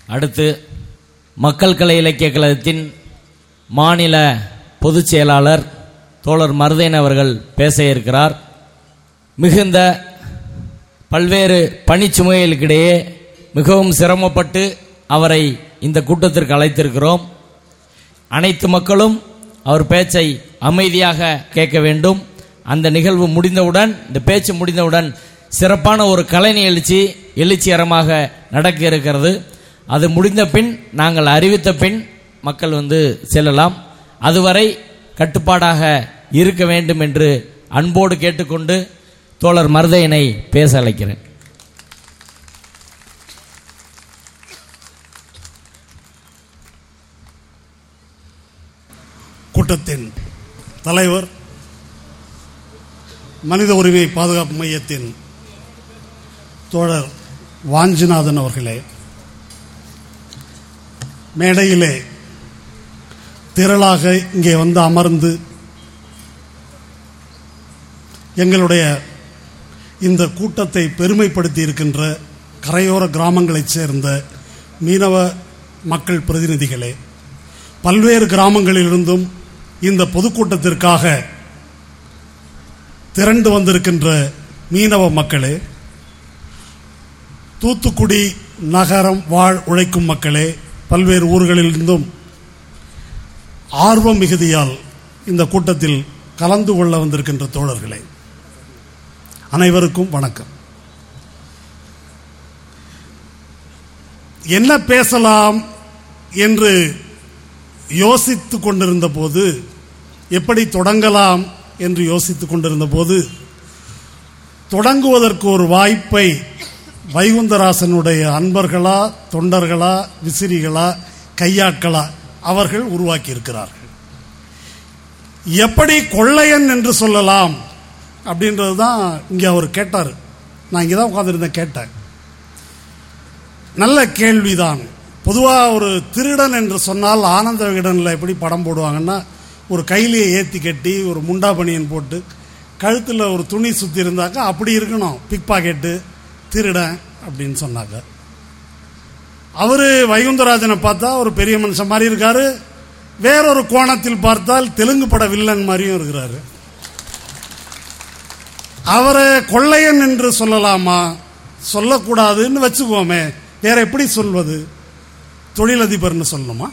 அடுத்து மக்கள் கலை இலக்கிய கழகத்தின் மாநில பொதுச் செயலாளர் தோழர் மருதையன் அவர்கள் பேச இருக்கிறார் மிகுந்த பல்வேறு பணிச்சுமைகளுக்கிடையே மிகவும் சிரமப்பட்டு அவரை இந்த கூட்டத்திற்கு அழைத்திருக்கிறோம் அனைத்து மக்களும் அவர் பேச்சை அமைதியாக கேட்க வேண்டும் அந்த நிகழ்வு முடிந்தவுடன் இந்த பேச்சு முடிந்தவுடன் சிறப்பான ஒரு கலை நிகழ்ச்சி எழுச்சிகரமாக நடக்க இருக்கிறது அது முடிந்த பின் நாங்கள் அறிவித்த பின் மக்கள் வந்து செல்லலாம் அதுவரை கட்டுப்பாடாக இருக்க வேண்டும் என்று அன்போடு கேட்டுக்கொண்டு தோழர் மருதையனை பேச அழைக்கிறேன் கூட்டத்தின் தலைவர் மனித உரிமை பாதுகாப்பு மையத்தின் தோழர் வாஞ்சிநாதன் அவர்களே மேடையிலே திரளாக இங்கே வந்து அமர்ந்து எங்களுடைய இந்த கூட்டத்தை பெருமைப்படுத்தி இருக்கின்ற கரையோர கிராமங்களைச் சேர்ந்த மீனவ மக்கள் பிரதிநிதிகளே பல்வேறு கிராமங்களிலிருந்தும் இந்த பொதுக்கூட்டத்திற்காக திரண்டு வந்திருக்கின்ற மீனவ மக்களே தூத்துக்குடி நகரம் வாழ் உழைக்கும் மக்களே பல்வேறு ஊர்களிலிருந்தும் ஆர்வம் மிகுதியால் இந்த கூட்டத்தில் கலந்து கொள்ள வந்திருக்கின்ற தோழர்களே அனைவருக்கும் வணக்கம் என்ன பேசலாம் என்று யோசித்துக் கொண்டிருந்த போது எப்படி தொடங்கலாம் என்று யோசித்துக் கொண்டிருந்த போது தொடங்குவதற்கு ஒரு வாய்ப்பை வைகுந்தராசனுடைய அன்பர்களா தொண்டர்களா விசிறிகளா கையாட்களா அவர்கள் உருவாக்கி இருக்கிறார்கள் எப்படி கொள்ளையன் என்று சொல்லலாம் அப்படின்றது தான் இங்கே அவர் கேட்டார் நான் இங்கே தான் உட்காந்துருந்தேன் கேட்டேன் நல்ல கேள்விதான் பொதுவாக ஒரு திருடன் என்று சொன்னால் ஆனந்த விகடனில் எப்படி படம் போடுவாங்கன்னா ஒரு கையிலேயே ஏற்றி கட்டி ஒரு முண்டா பனியன் போட்டு கழுத்தில் ஒரு துணி சுற்றி இருந்தாக்கா அப்படி இருக்கணும் பிக் பாக்கெட்டு திருடன் அப்படின்னு சொன்னாங்க அவர் வைகுந்தராஜனை பார்த்தா ஒரு பெரிய மனுஷன் மாதிரி இருக்காரு வேறொரு கோணத்தில் பார்த்தால் தெலுங்கு பட வில்லன் மாதிரியும் இருக்கிறாரு அவரை கொள்ளையன் என்று சொல்லலாமா சொல்லக்கூடாதுன்னு வச்சுக்குவோமே வேற எப்படி சொல்வது தொழிலதிபர்னு சொல்லணுமா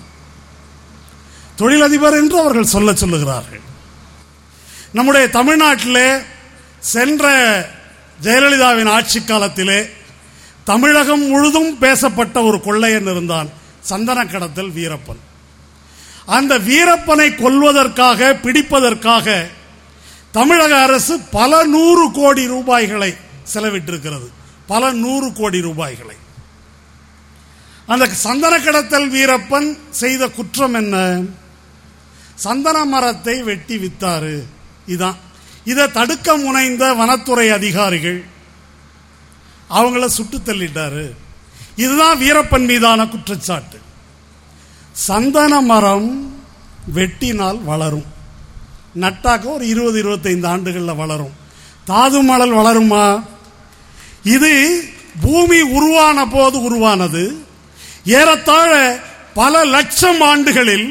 தொழிலதிபர் என்று அவர்கள் சொல்ல சொல்லுகிறார்கள் நம்முடைய தமிழ்நாட்டிலே சென்ற ஜெயலலிதாவின் ஆட்சி காலத்திலே தமிழகம் முழுதும் பேசப்பட்ட ஒரு கொள்ளையன் இருந்தான் சந்தன கடத்தல் வீரப்பன் அந்த வீரப்பனை கொல்வதற்காக பிடிப்பதற்காக தமிழக அரசு பல நூறு கோடி ரூபாய்களை செலவிட்டிருக்கிறது பல நூறு கோடி ரூபாய்களை அந்த சந்தன கடத்தல் வீரப்பன் செய்த குற்றம் என்ன சந்தன மரத்தை வெட்டி வித்தாரு இதான் இதை தடுக்க முனைந்த வனத்துறை அதிகாரிகள் அவங்கள சுட்டு தள்ளிட்டாரு இதுதான் வீரப்பன் மீதான குற்றச்சாட்டு சந்தன மரம் வெட்டினால் வளரும் நட்டாக்க ஒரு இருபது இருபத்தைந்து ஆண்டுகளில் வளரும் தாது மணல் வளருமா இது பூமி உருவான போது உருவானது ஏறத்தாழ பல லட்சம் ஆண்டுகளில்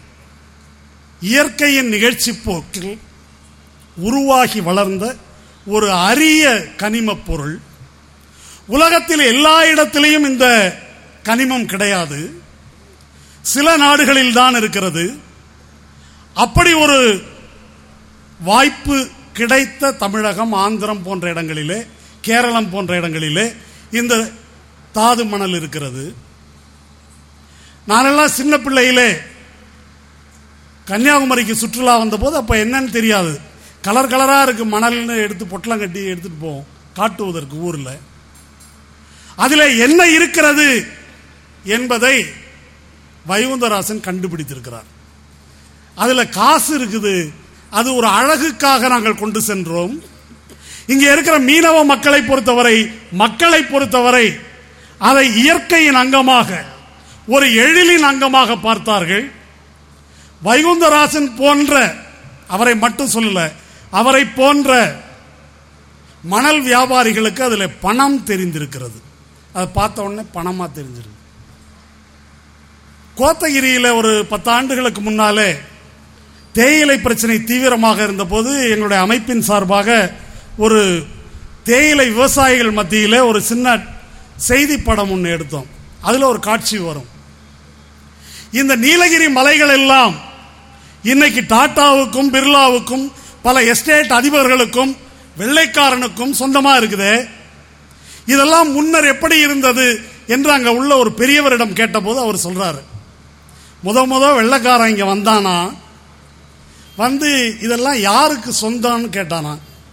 இயற்கையின் நிகழ்ச்சி போக்கில் உருவாகி வளர்ந்த ஒரு அரிய கனிமப் பொருள் உலகத்தில் எல்லா இடத்திலையும் இந்த கனிமம் கிடையாது சில நாடுகளில் தான் இருக்கிறது அப்படி ஒரு வாய்ப்பு கிடைத்த தமிழகம் ஆந்திரம் போன்ற இடங்களிலே கேரளம் போன்ற இடங்களிலே இந்த தாது மணல் இருக்கிறது நானெல்லாம் சின்ன பிள்ளையிலே கன்னியாகுமரிக்கு சுற்றுலா வந்தபோது அப்ப என்னன்னு தெரியாது கலர் கலரா இருக்கு மணல்னு எடுத்து பொட்டலம் கட்டி எடுத்துட்டு போவோம் காட்டுவதற்கு ஊர்ல அதுல என்ன இருக்கிறது என்பதை வைகுந்தராசன் கண்டுபிடித்திருக்கிறார் அதுல காசு இருக்குது அது ஒரு அழகுக்காக நாங்கள் கொண்டு சென்றோம் இங்க இருக்கிற மீனவ மக்களை பொறுத்தவரை மக்களை பொறுத்தவரை அதை இயற்கையின் அங்கமாக ஒரு எழிலின் அங்கமாக பார்த்தார்கள் வைகுந்தராசன் போன்ற அவரை மட்டும் சொல்லல அவரை போன்ற மணல் வியாபாரிகளுக்கு அதுல பணம் தெரிந்திருக்கிறது அதை பார்த்த உடனே பணமா தெரிஞ்சிருக்கு கோத்தகிரியில ஒரு பத்து ஆண்டுகளுக்கு முன்னாலே தேயிலை பிரச்சனை தீவிரமாக இருந்தபோது எங்களுடைய அமைப்பின் சார்பாக ஒரு தேயிலை விவசாயிகள் மத்தியிலே ஒரு சின்ன செய்தி படம் ஒன்று எடுத்தோம் அதுல ஒரு காட்சி வரும் இந்த நீலகிரி மலைகள் எல்லாம் இன்னைக்கு டாட்டாவுக்கும் பிர்லாவுக்கும் பல எஸ்டேட் அதிபர்களுக்கும் வெள்ளைக்காரனுக்கும் சொந்தமா இருக்குதே இதெல்லாம் முன்னர் எப்படி இருந்தது என்று அங்க உள்ள ஒரு பெரியவரிடம் கேட்டபோது அவர் சொல்றாரு முத முத வெள்ளைக்காரன் இங்க வந்தானா வந்து இதெல்லாம் யாருக்கு சொந்தம்னு கேட்டானா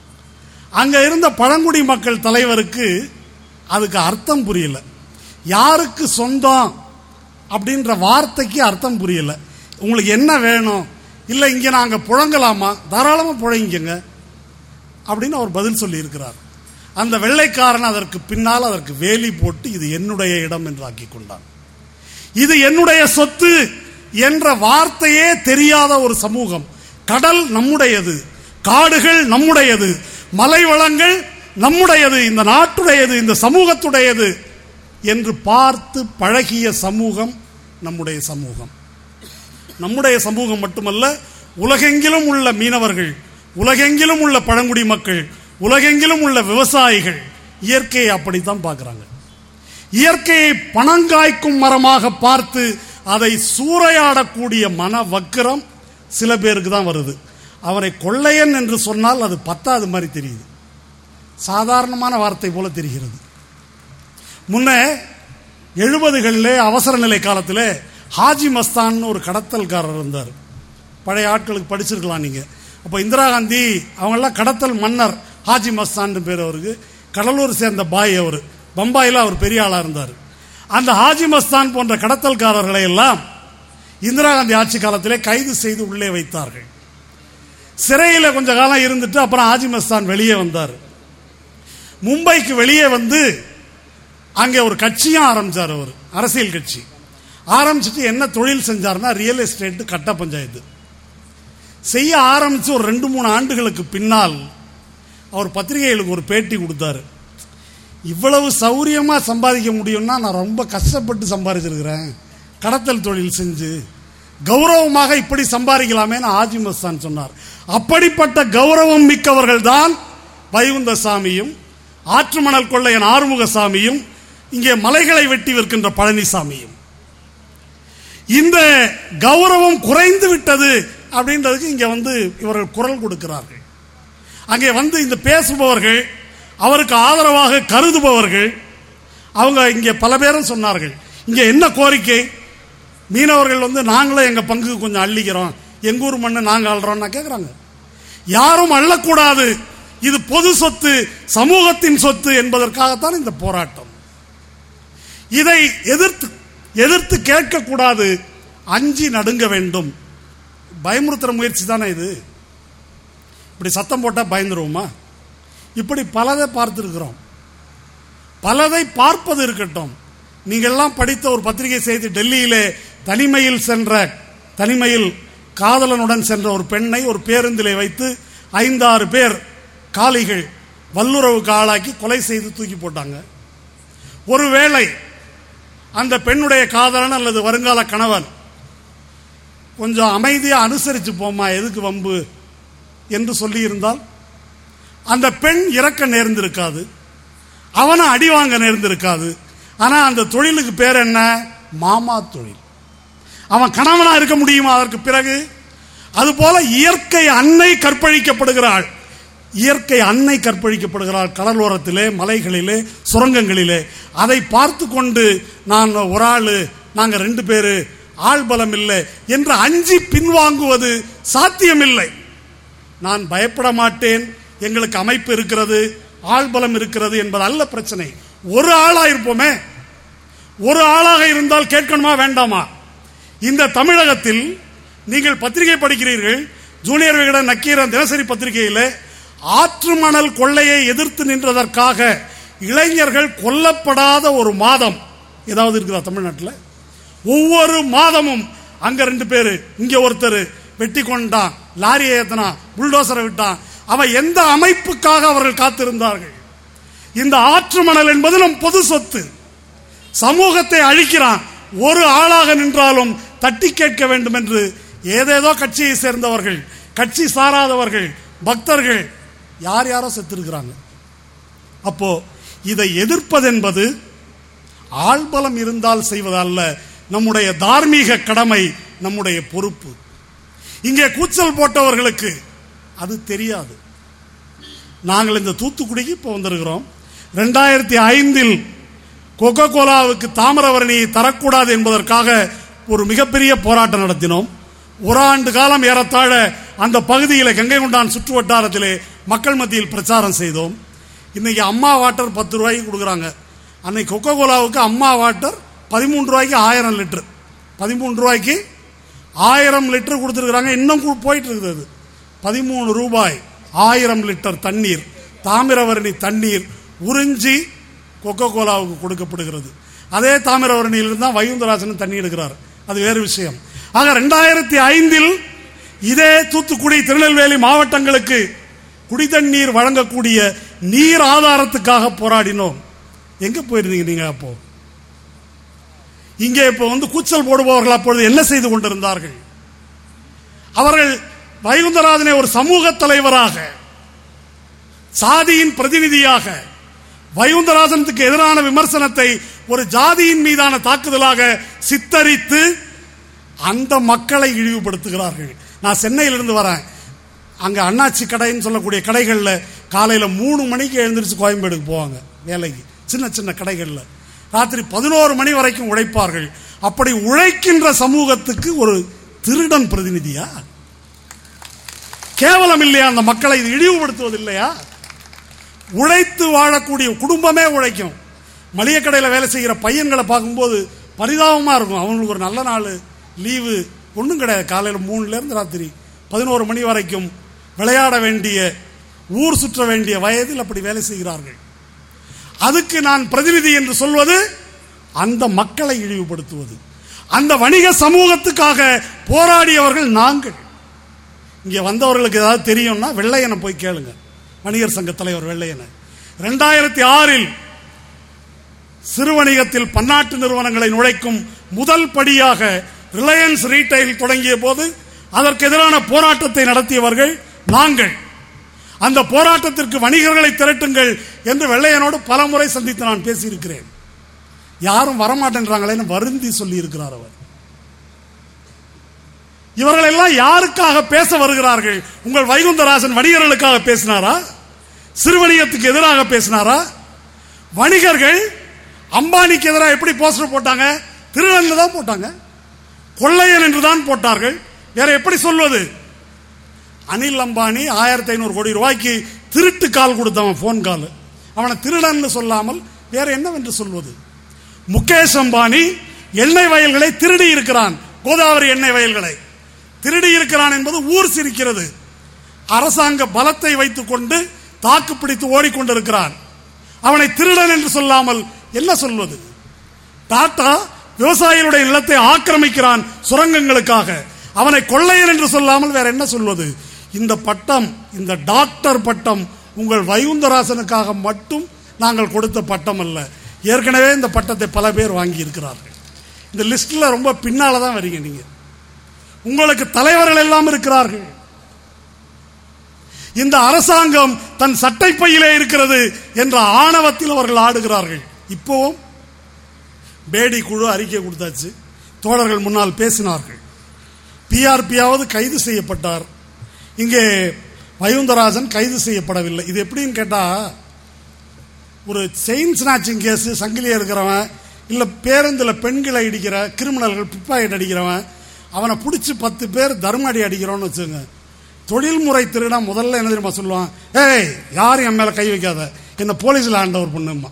அங்க இருந்த பழங்குடி மக்கள் தலைவருக்கு அதுக்கு அர்த்தம் புரியல யாருக்கு சொந்தம் அப்படின்ற வார்த்தைக்கு அர்த்தம் புரியல உங்களுக்கு என்ன வேணும் இல்லை இங்க நாங்க புழங்கலாமா தாராளமா புழங்கிங்க அப்படின்னு அவர் பதில் சொல்லி இருக்கிறார் அந்த வெள்ளைக்காரன் அதற்கு பின்னால் அதற்கு வேலி போட்டு இது என்னுடைய இடம் என்று ஆக்கி கொண்டான் இது என்னுடைய சொத்து என்ற வார்த்தையே தெரியாத ஒரு சமூகம் கடல் நம்முடையது காடுகள் நம்முடையது மலை வளங்கள் நம்முடையது இந்த நாட்டுடையது இந்த சமூகத்துடையது என்று பார்த்து பழகிய சமூகம் நம்முடைய சமூகம் நம்முடைய சமூகம் மட்டுமல்ல உலகெங்கிலும் உள்ள மீனவர்கள் உலகெங்கிலும் உள்ள பழங்குடி மக்கள் உலகெங்கிலும் உள்ள விவசாயிகள் இயற்கையை அப்படித்தான் பார்க்கறாங்க இயற்கையை பணங்காய்க்கும் மரமாக பார்த்து அதை சூறையாடக்கூடிய மன வக்கிரம் சில பேருக்கு தான் வருது அவரை கொள்ளையன் என்று சொன்னால் அது பத்தாது மாதிரி தெரியுது சாதாரணமான வார்த்தை போல தெரிகிறது முன்ன எழுபதுகளிலே அவசர நிலை காலத்தில் ஹாஜி மஸ்தான் ஒரு கடத்தல்காரர் இருந்தார் பழைய ஆட்களுக்கு படிச்சிருக்கலாம் நீங்க அப்போ இந்திரா காந்தி அவங்கெல்லாம் கடத்தல் மன்னர் ஹாஜி மஸ்தான் பேர் அவருக்கு கடலூர் சேர்ந்த பாய் அவர் பம்பாயில் அவர் பெரிய ஆளா இருந்தார் அந்த ஹாஜி மஸ்தான் போன்ற கடத்தல்காரர்களை எல்லாம் இந்திரா காந்தி ஆட்சி காலத்திலே கைது செய்து உள்ளே வைத்தார்கள் சிறையில் கொஞ்ச காலம் இருந்துட்டு அப்புறம் ஹாஜி மஸ்தான் வெளியே வந்தார் மும்பைக்கு வெளியே வந்து அங்கே ஒரு கட்சியும் ஆரம்பிச்சார் அவர் அரசியல் கட்சி ஆரம்பிச்சுட்டு என்ன தொழில் செஞ்சார்னா ரியல் எஸ்டேட் கட்ட பஞ்சாயத்து செய்ய ஆரம்பிச்சு ஒரு ரெண்டு மூணு ஆண்டுகளுக்கு பின்னால் அவர் பத்திரிகைகளுக்கு ஒரு பேட்டி கொடுத்தாரு இவ்வளவு சௌரியமா சம்பாதிக்க முடியும்னா நான் ரொம்ப கஷ்டப்பட்டு சம்பாதிச்சிருக்கிறேன் கடத்தல் தொழில் செஞ்சு கௌரவமாக இப்படி சம்பாதிக்கலாமேன்னு ஆஜி மஸ்தான் சொன்னார் அப்படிப்பட்ட கௌரவம் மிக்கவர்கள் தான் வைகுந்தசாமியும் ஆற்று மணல் கொள்ளையன் ஆறுமுகசாமியும் இங்கே மலைகளை வெட்டி விற்கின்ற பழனிசாமியும் இந்த கௌரவம் குறைந்து விட்டது அப்படின்றதுக்கு இங்க வந்து இவர்கள் குரல் கொடுக்கிறார்கள் அங்கே வந்து இந்த பேசுபவர்கள் அவருக்கு ஆதரவாக கருதுபவர்கள் அவங்க இங்கே பல பேரும் சொன்னார்கள் இங்க என்ன கோரிக்கை மீனவர்கள் வந்து நாங்களும் எங்க பங்கு கொஞ்சம் அள்ளிக்கிறோம் எங்க ஊர் மண்ணு நாங்க அள்ளுறோம்னா கேக்குறாங்க யாரும் அள்ளக்கூடாது இது பொது சொத்து சமூகத்தின் சொத்து என்பதற்காகத்தான் இந்த போராட்டம் இதை எதிர்த்து எதிர்த்து கேட்கக்கூடாது அஞ்சி நடுங்க வேண்டும் பயமுறுத்துற முயற்சி தானே இது இப்படி சத்தம் போட்டா பயந்துருவோமா இப்படி பலதை பார்த்திருக்கிறோம் பலதை பார்ப்பது இருக்கட்டும் நீங்கள்லாம் படித்த ஒரு பத்திரிகை செய்தி டெல்லியிலே தனிமையில் சென்ற தனிமையில் காதலனுடன் சென்ற ஒரு பெண்ணை ஒரு பேருந்திலே வைத்து ஐந்தாறு பேர் காளிகள் வல்லுறவுக்கு ஆளாக்கி கொலை செய்து தூக்கி போட்டாங்க ஒருவேளை அந்த பெண்ணுடைய காதலன் அல்லது வருங்கால கணவன் கொஞ்சம் அமைதியா அனுசரிச்சு போமா எதுக்கு வம்பு என்று சொல்லி இருந்தால் அந்த பெண் இறக்க நேர்ந்திருக்காது அவனை அடி வாங்க நேர்ந்திருக்காது ஆனா அந்த தொழிலுக்கு பேர் என்ன மாமா தொழில் அவன் கணவனா இருக்க முடியுமா அதற்கு பிறகு அதுபோல இயற்கை அன்னை கற்பழிக்கப்படுகிறாள் இயற்கை அன்னை கற்பழிக்கப்படுகிறாள் கடலோரத்திலே மலைகளிலே சுரங்கங்களிலே அதை பார்த்து கொண்டு நான் ஒரு ஆளு நாங்க ரெண்டு பேரு ஆள் பலம் இல்லை என்று அஞ்சி பின்வாங்குவது சாத்தியமில்லை நான் பயப்பட மாட்டேன் எங்களுக்கு அமைப்பு இருக்கிறது ஆள் பலம் இருக்கிறது என்பது அல்ல பிரச்சனை ஒரு ஆளா இருப்போமே ஒரு ஆளாக இருந்தால் கேட்கணுமா வேண்டாமா இந்த தமிழகத்தில் நீங்கள் பத்திரிகை படிக்கிறீர்கள் ஜூனியர் விகடன் நக்கீரன் தினசரி பத்திரிகையில் ஆற்று மணல் கொள்ளையை எதிர்த்து நின்றதற்காக இளைஞர்கள் கொல்லப்படாத ஒரு மாதம் ஏதாவது இருக்குதா தமிழ்நாட்டில் ஒவ்வொரு மாதமும் அங்க ரெண்டு பேரு இங்க ஒருத்தர் வெட்டி கொண்டான் லாரியை ஏத்தனான் புல்டோசரை விட்டான் அவன் எந்த அமைப்புக்காக அவர்கள் காத்திருந்தார்கள் இந்த ஆற்று மணல் என்பது நம் பொது சொத்து சமூகத்தை அழிக்கிறான் ஒரு ஆளாக நின்றாலும் தட்டி கேட்க வேண்டும் என்று ஏதேதோ கட்சியை சேர்ந்தவர்கள் கட்சி சாராதவர்கள் பக்தர்கள் யார் யாரோ செத்திருக்கிறாங்க அப்போ இதை எதிர்ப்பதென்பது ஆள்பலம் இருந்தால் செய்வதல்ல நம்முடைய தார்மீக கடமை நம்முடைய பொறுப்பு இங்கே கூச்சல் போட்டவர்களுக்கு அது தெரியாது நாங்கள் இந்த தூத்துக்குடிக்கு இப்போ வந்திருக்கிறோம் ரெண்டாயிரத்தி ஐந்தில் கொக்கோ கோலாவுக்கு தாமிரவரணியை தரக்கூடாது என்பதற்காக ஒரு மிகப்பெரிய போராட்டம் நடத்தினோம் ஒரு ஆண்டு காலம் ஏறத்தாழ அந்த பகுதியில் கங்கை கொண்டான் சுற்று வட்டாரத்திலே மக்கள் மத்தியில் பிரச்சாரம் செய்தோம் இன்னைக்கு அம்மா வாட்டர் பத்து ரூபாய்க்கு கொடுக்குறாங்க அன்னைக்கு கொக்கோ கோலாவுக்கு அம்மா வாட்டர் பதிமூன்று ரூபாய்க்கு ஆயிரம் லிட்டர் பதிமூன்று ரூபாய்க்கு ஆயிரம் லிட்டர் கொடுத்துருக்குறாங்க இன்னும் கு- போயிட்டு இருக்குது அது பதிமூணு ரூபாய் ஆயிரம் லிட்டர் தண்ணீர் தாமிரவரணி தண்ணீர் உறிஞ்சி கொக்கோ கோலாவுக்கு கொடுக்கப்படுகிறது அதே தாமிரவரணியிலிருந்து தான் வைகுந்தராஜன் தண்ணி எடுக்கிறார் அது வேறு விஷயம் ஆக ரெண்டாயிரத்தி ஐந்தில் இதே தூத்துக்குடி திருநெல்வேலி மாவட்டங்களுக்கு குடிதண்ணீர் வழங்கக்கூடிய நீர் ஆதாரத்துக்காக போராடினோம் எங்க போயிருந்தீங்க நீங்க அப்போ இங்கே இப்போ வந்து கூச்சல் போடுபவர்கள் அப்பொழுது என்ன செய்து கொண்டிருந்தார்கள் அவர்கள் வைகுந்தராஜனை ஒரு சமூக தலைவராக சாதியின் பிரதிநிதியாக வைகுந்தராஜனுக்கு எதிரான விமர்சனத்தை ஒரு ஜாதியின் மீதான தாக்குதலாக சித்தரித்து அந்த மக்களை இழிவுபடுத்துகிறார்கள் நான் சென்னையிலிருந்து வரேன் அங்க அண்ணாச்சி கடைன்னு சொல்லக்கூடிய கடைகள்ல காலையில மூணு மணிக்கு எழுந்திருச்சு கோயம்பேடுக்கு போவாங்க வேலைக்கு சின்ன சின்ன கடைகள்ல ராத்திரி பதினோரு மணி வரைக்கும் உழைப்பார்கள் அப்படி உழைக்கின்ற சமூகத்துக்கு ஒரு திருடன் பிரதிநிதியா கேவலம் இல்லையா அந்த மக்களை இது இழிவுபடுத்துவது இல்லையா உழைத்து வாழக்கூடிய குடும்பமே உழைக்கும் மளிகை கடையில் வேலை செய்கிற பையன்களை பார்க்கும்போது பரிதாபமா இருக்கும் அவங்களுக்கு ஒரு நல்ல நாள் லீவு ஒன்றும் கிடையாது காலையில் மூணுல இருந்து ராத்திரி பதினோரு மணி வரைக்கும் விளையாட வேண்டிய ஊர் சுற்ற வேண்டிய வயதில் அப்படி வேலை செய்கிறார்கள் அதுக்கு நான் பிரதிநிதி என்று சொல்வது அந்த மக்களை இழிவுபடுத்துவது அந்த வணிக சமூகத்துக்காக போராடியவர்கள் நாங்கள் இங்க வந்தவர்களுக்கு ஏதாவது தெரியும்னா வெள்ளையனை போய் கேளுங்க வணிகர் சங்க தலைவர் வெள்ளையனை ரெண்டாயிரத்தி ஆறில் சிறு வணிகத்தில் பன்னாட்டு நிறுவனங்களை நுழைக்கும் முதல் படியாக ரிலையன்ஸ் ரீட்டைல் தொடங்கிய போது அதற்கு எதிரான போராட்டத்தை நடத்தியவர்கள் நாங்கள் அந்த போராட்டத்திற்கு வணிகர்களை திரட்டுங்கள் என்று வெள்ளையனோடு பல முறை சந்தித்து நான் பேசியிருக்கிறேன் யாரும் வரமாட்டேன்றாங்களேன்னு வருந்தி சொல்லி இருக்கிறார் அவர் இவர்கள் எல்லாம் யாருக்காக பேச வருகிறார்கள் உங்கள் வைகுந்தராசன் வணிகர்களுக்காக பேசினாரா சிறு வணிகத்துக்கு எதிராக பேசினாரா வணிகர்கள் அம்பானிக்கு எதிராக எப்படி போஸ்டர் போட்டாங்க திருநெல்வேலியில் தான் போட்டாங்க கொள்ளையன் என்று தான் போட்டார்கள் வேற எப்படி சொல்வது அனில் அம்பானி ஆயிரத்தி ஐநூறு கோடி ரூபாய்க்கு திருட்டு கால் கொடுத்தவன் போன் கால் அவனை திருடன்னு சொல்லாமல் வேற என்னவென்று சொல்வது முகேஷ் அம்பானி எண்ணெய் வயல்களை திருடி இருக்கிறான் கோதாவரி எண்ணெய் வயல்களை திருடி இருக்கிறான் என்பது ஊர் சிரிக்கிறது அரசாங்க பலத்தை வைத்துக் கொண்டு தாக்கு பிடித்து ஓடிக்கொண்டிருக்கிறான் அவனை திருடன் என்று சொல்லாமல் என்ன சொல்வது டாடா விவசாயிகளுடைய நிலத்தை ஆக்கிரமிக்கிறான் சுரங்கங்களுக்காக அவனை கொள்ளையன் என்று சொல்லாமல் வேற என்ன சொல்வது இந்த பட்டம் இந்த டாக்டர் பட்டம் உங்கள் வைகுந்தராசனுக்காக மட்டும் நாங்கள் கொடுத்த பட்டம் அல்ல ஏற்கனவே இந்த பட்டத்தை பல பேர் வாங்கி இருக்கிறார்கள் இந்த லிஸ்ட்ல ரொம்ப பின்னால தான் வரீங்க நீங்க உங்களுக்கு தலைவர்கள் எல்லாம் இருக்கிறார்கள் இந்த அரசாங்கம் தன் சட்டைப்பையிலே இருக்கிறது என்ற ஆணவத்தில் அவர்கள் ஆடுகிறார்கள் இப்போவும் பேடி குழு அறிக்கை கொடுத்தாச்சு தோழர்கள் முன்னால் பேசினார்கள் பிஆர்பியாவது கைது செய்யப்பட்டார் இங்கே வைகுந்தராஜன் கைது செய்யப்படவில்லை இது எப்படின்னு கேட்டா ஒரு செயின் ஸ்நாச்சிங் கேஸ் சங்கிலியா இருக்கிறவன் இல்ல பேருந்துல பெண்களை அடிக்கிற கிரிமினல்கள் பிப்பாயிட் அடிக்கிறவன் அவனை பிடிச்சி பத்து பேர் தர்ம அடி அடிக்கிறோன்னு வச்சுங்க தொழில்முறை திருடா முதல்ல என்ன தெரியுமா சொல்லுவான் ஏய் யாரும் என் மேல கை வைக்காத என்ன போலீஸ்ல ஹேண்ட் ஓவர் பண்ணுமா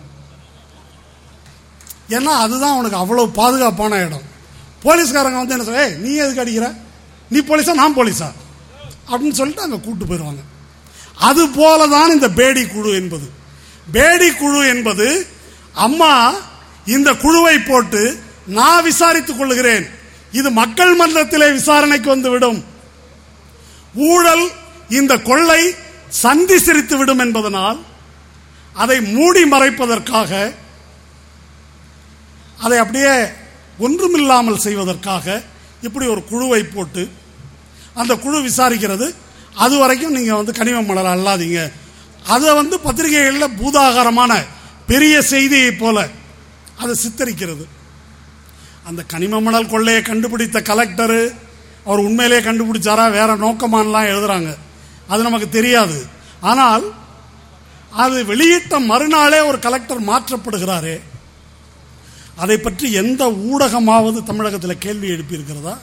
ஏன்னா அதுதான் அவனுக்கு அவ்வளவு பாதுகாப்பான இடம் போலீஸ்காரங்க வந்து என்ன சொல்ல "ஏய், நீ எதுக்கு அடிக்கிற நீ போலீஸா நான் போலீஸா அப்படின்னு சொல்லிட்டு அங்க கூட்டு போயிடுவாங்க அது போலதான் இந்த பேடி குழு என்பது பேடி குழு என்பது அம்மா இந்த குழுவை போட்டு நான் விசாரித்துக் கொள்ளுகிறேன் இது மக்கள் மன்றத்திலே விசாரணைக்கு வந்து விடும் ஊழல் இந்த கொள்ளை சந்தி சிரித்து விடும் என்பதனால் அதை மூடி மறைப்பதற்காக அதை அப்படியே ஒன்றுமில்லாமல் செய்வதற்காக இப்படி ஒரு குழுவை போட்டு அந்த குழு விசாரிக்கிறது அது வரைக்கும் நீங்கள் வந்து கனிம மணல் அல்லாதீங்க அதை வந்து பத்திரிகைகளில் பூதாகாரமான பெரிய செய்தியை போல அதை சித்தரிக்கிறது அந்த கனிம மணல் கொள்ளையை கண்டுபிடித்த கலெக்டரு அவர் உண்மையிலேயே கண்டுபிடிச்சாரா வேற நோக்கமானலாம் எழுதுறாங்க அது நமக்கு தெரியாது ஆனால் அது வெளியிட்ட மறுநாளே ஒரு கலெக்டர் மாற்றப்படுகிறாரே அதை பற்றி எந்த ஊடகமாவது தமிழகத்தில் கேள்வி எழுப்பியிருக்கிறதா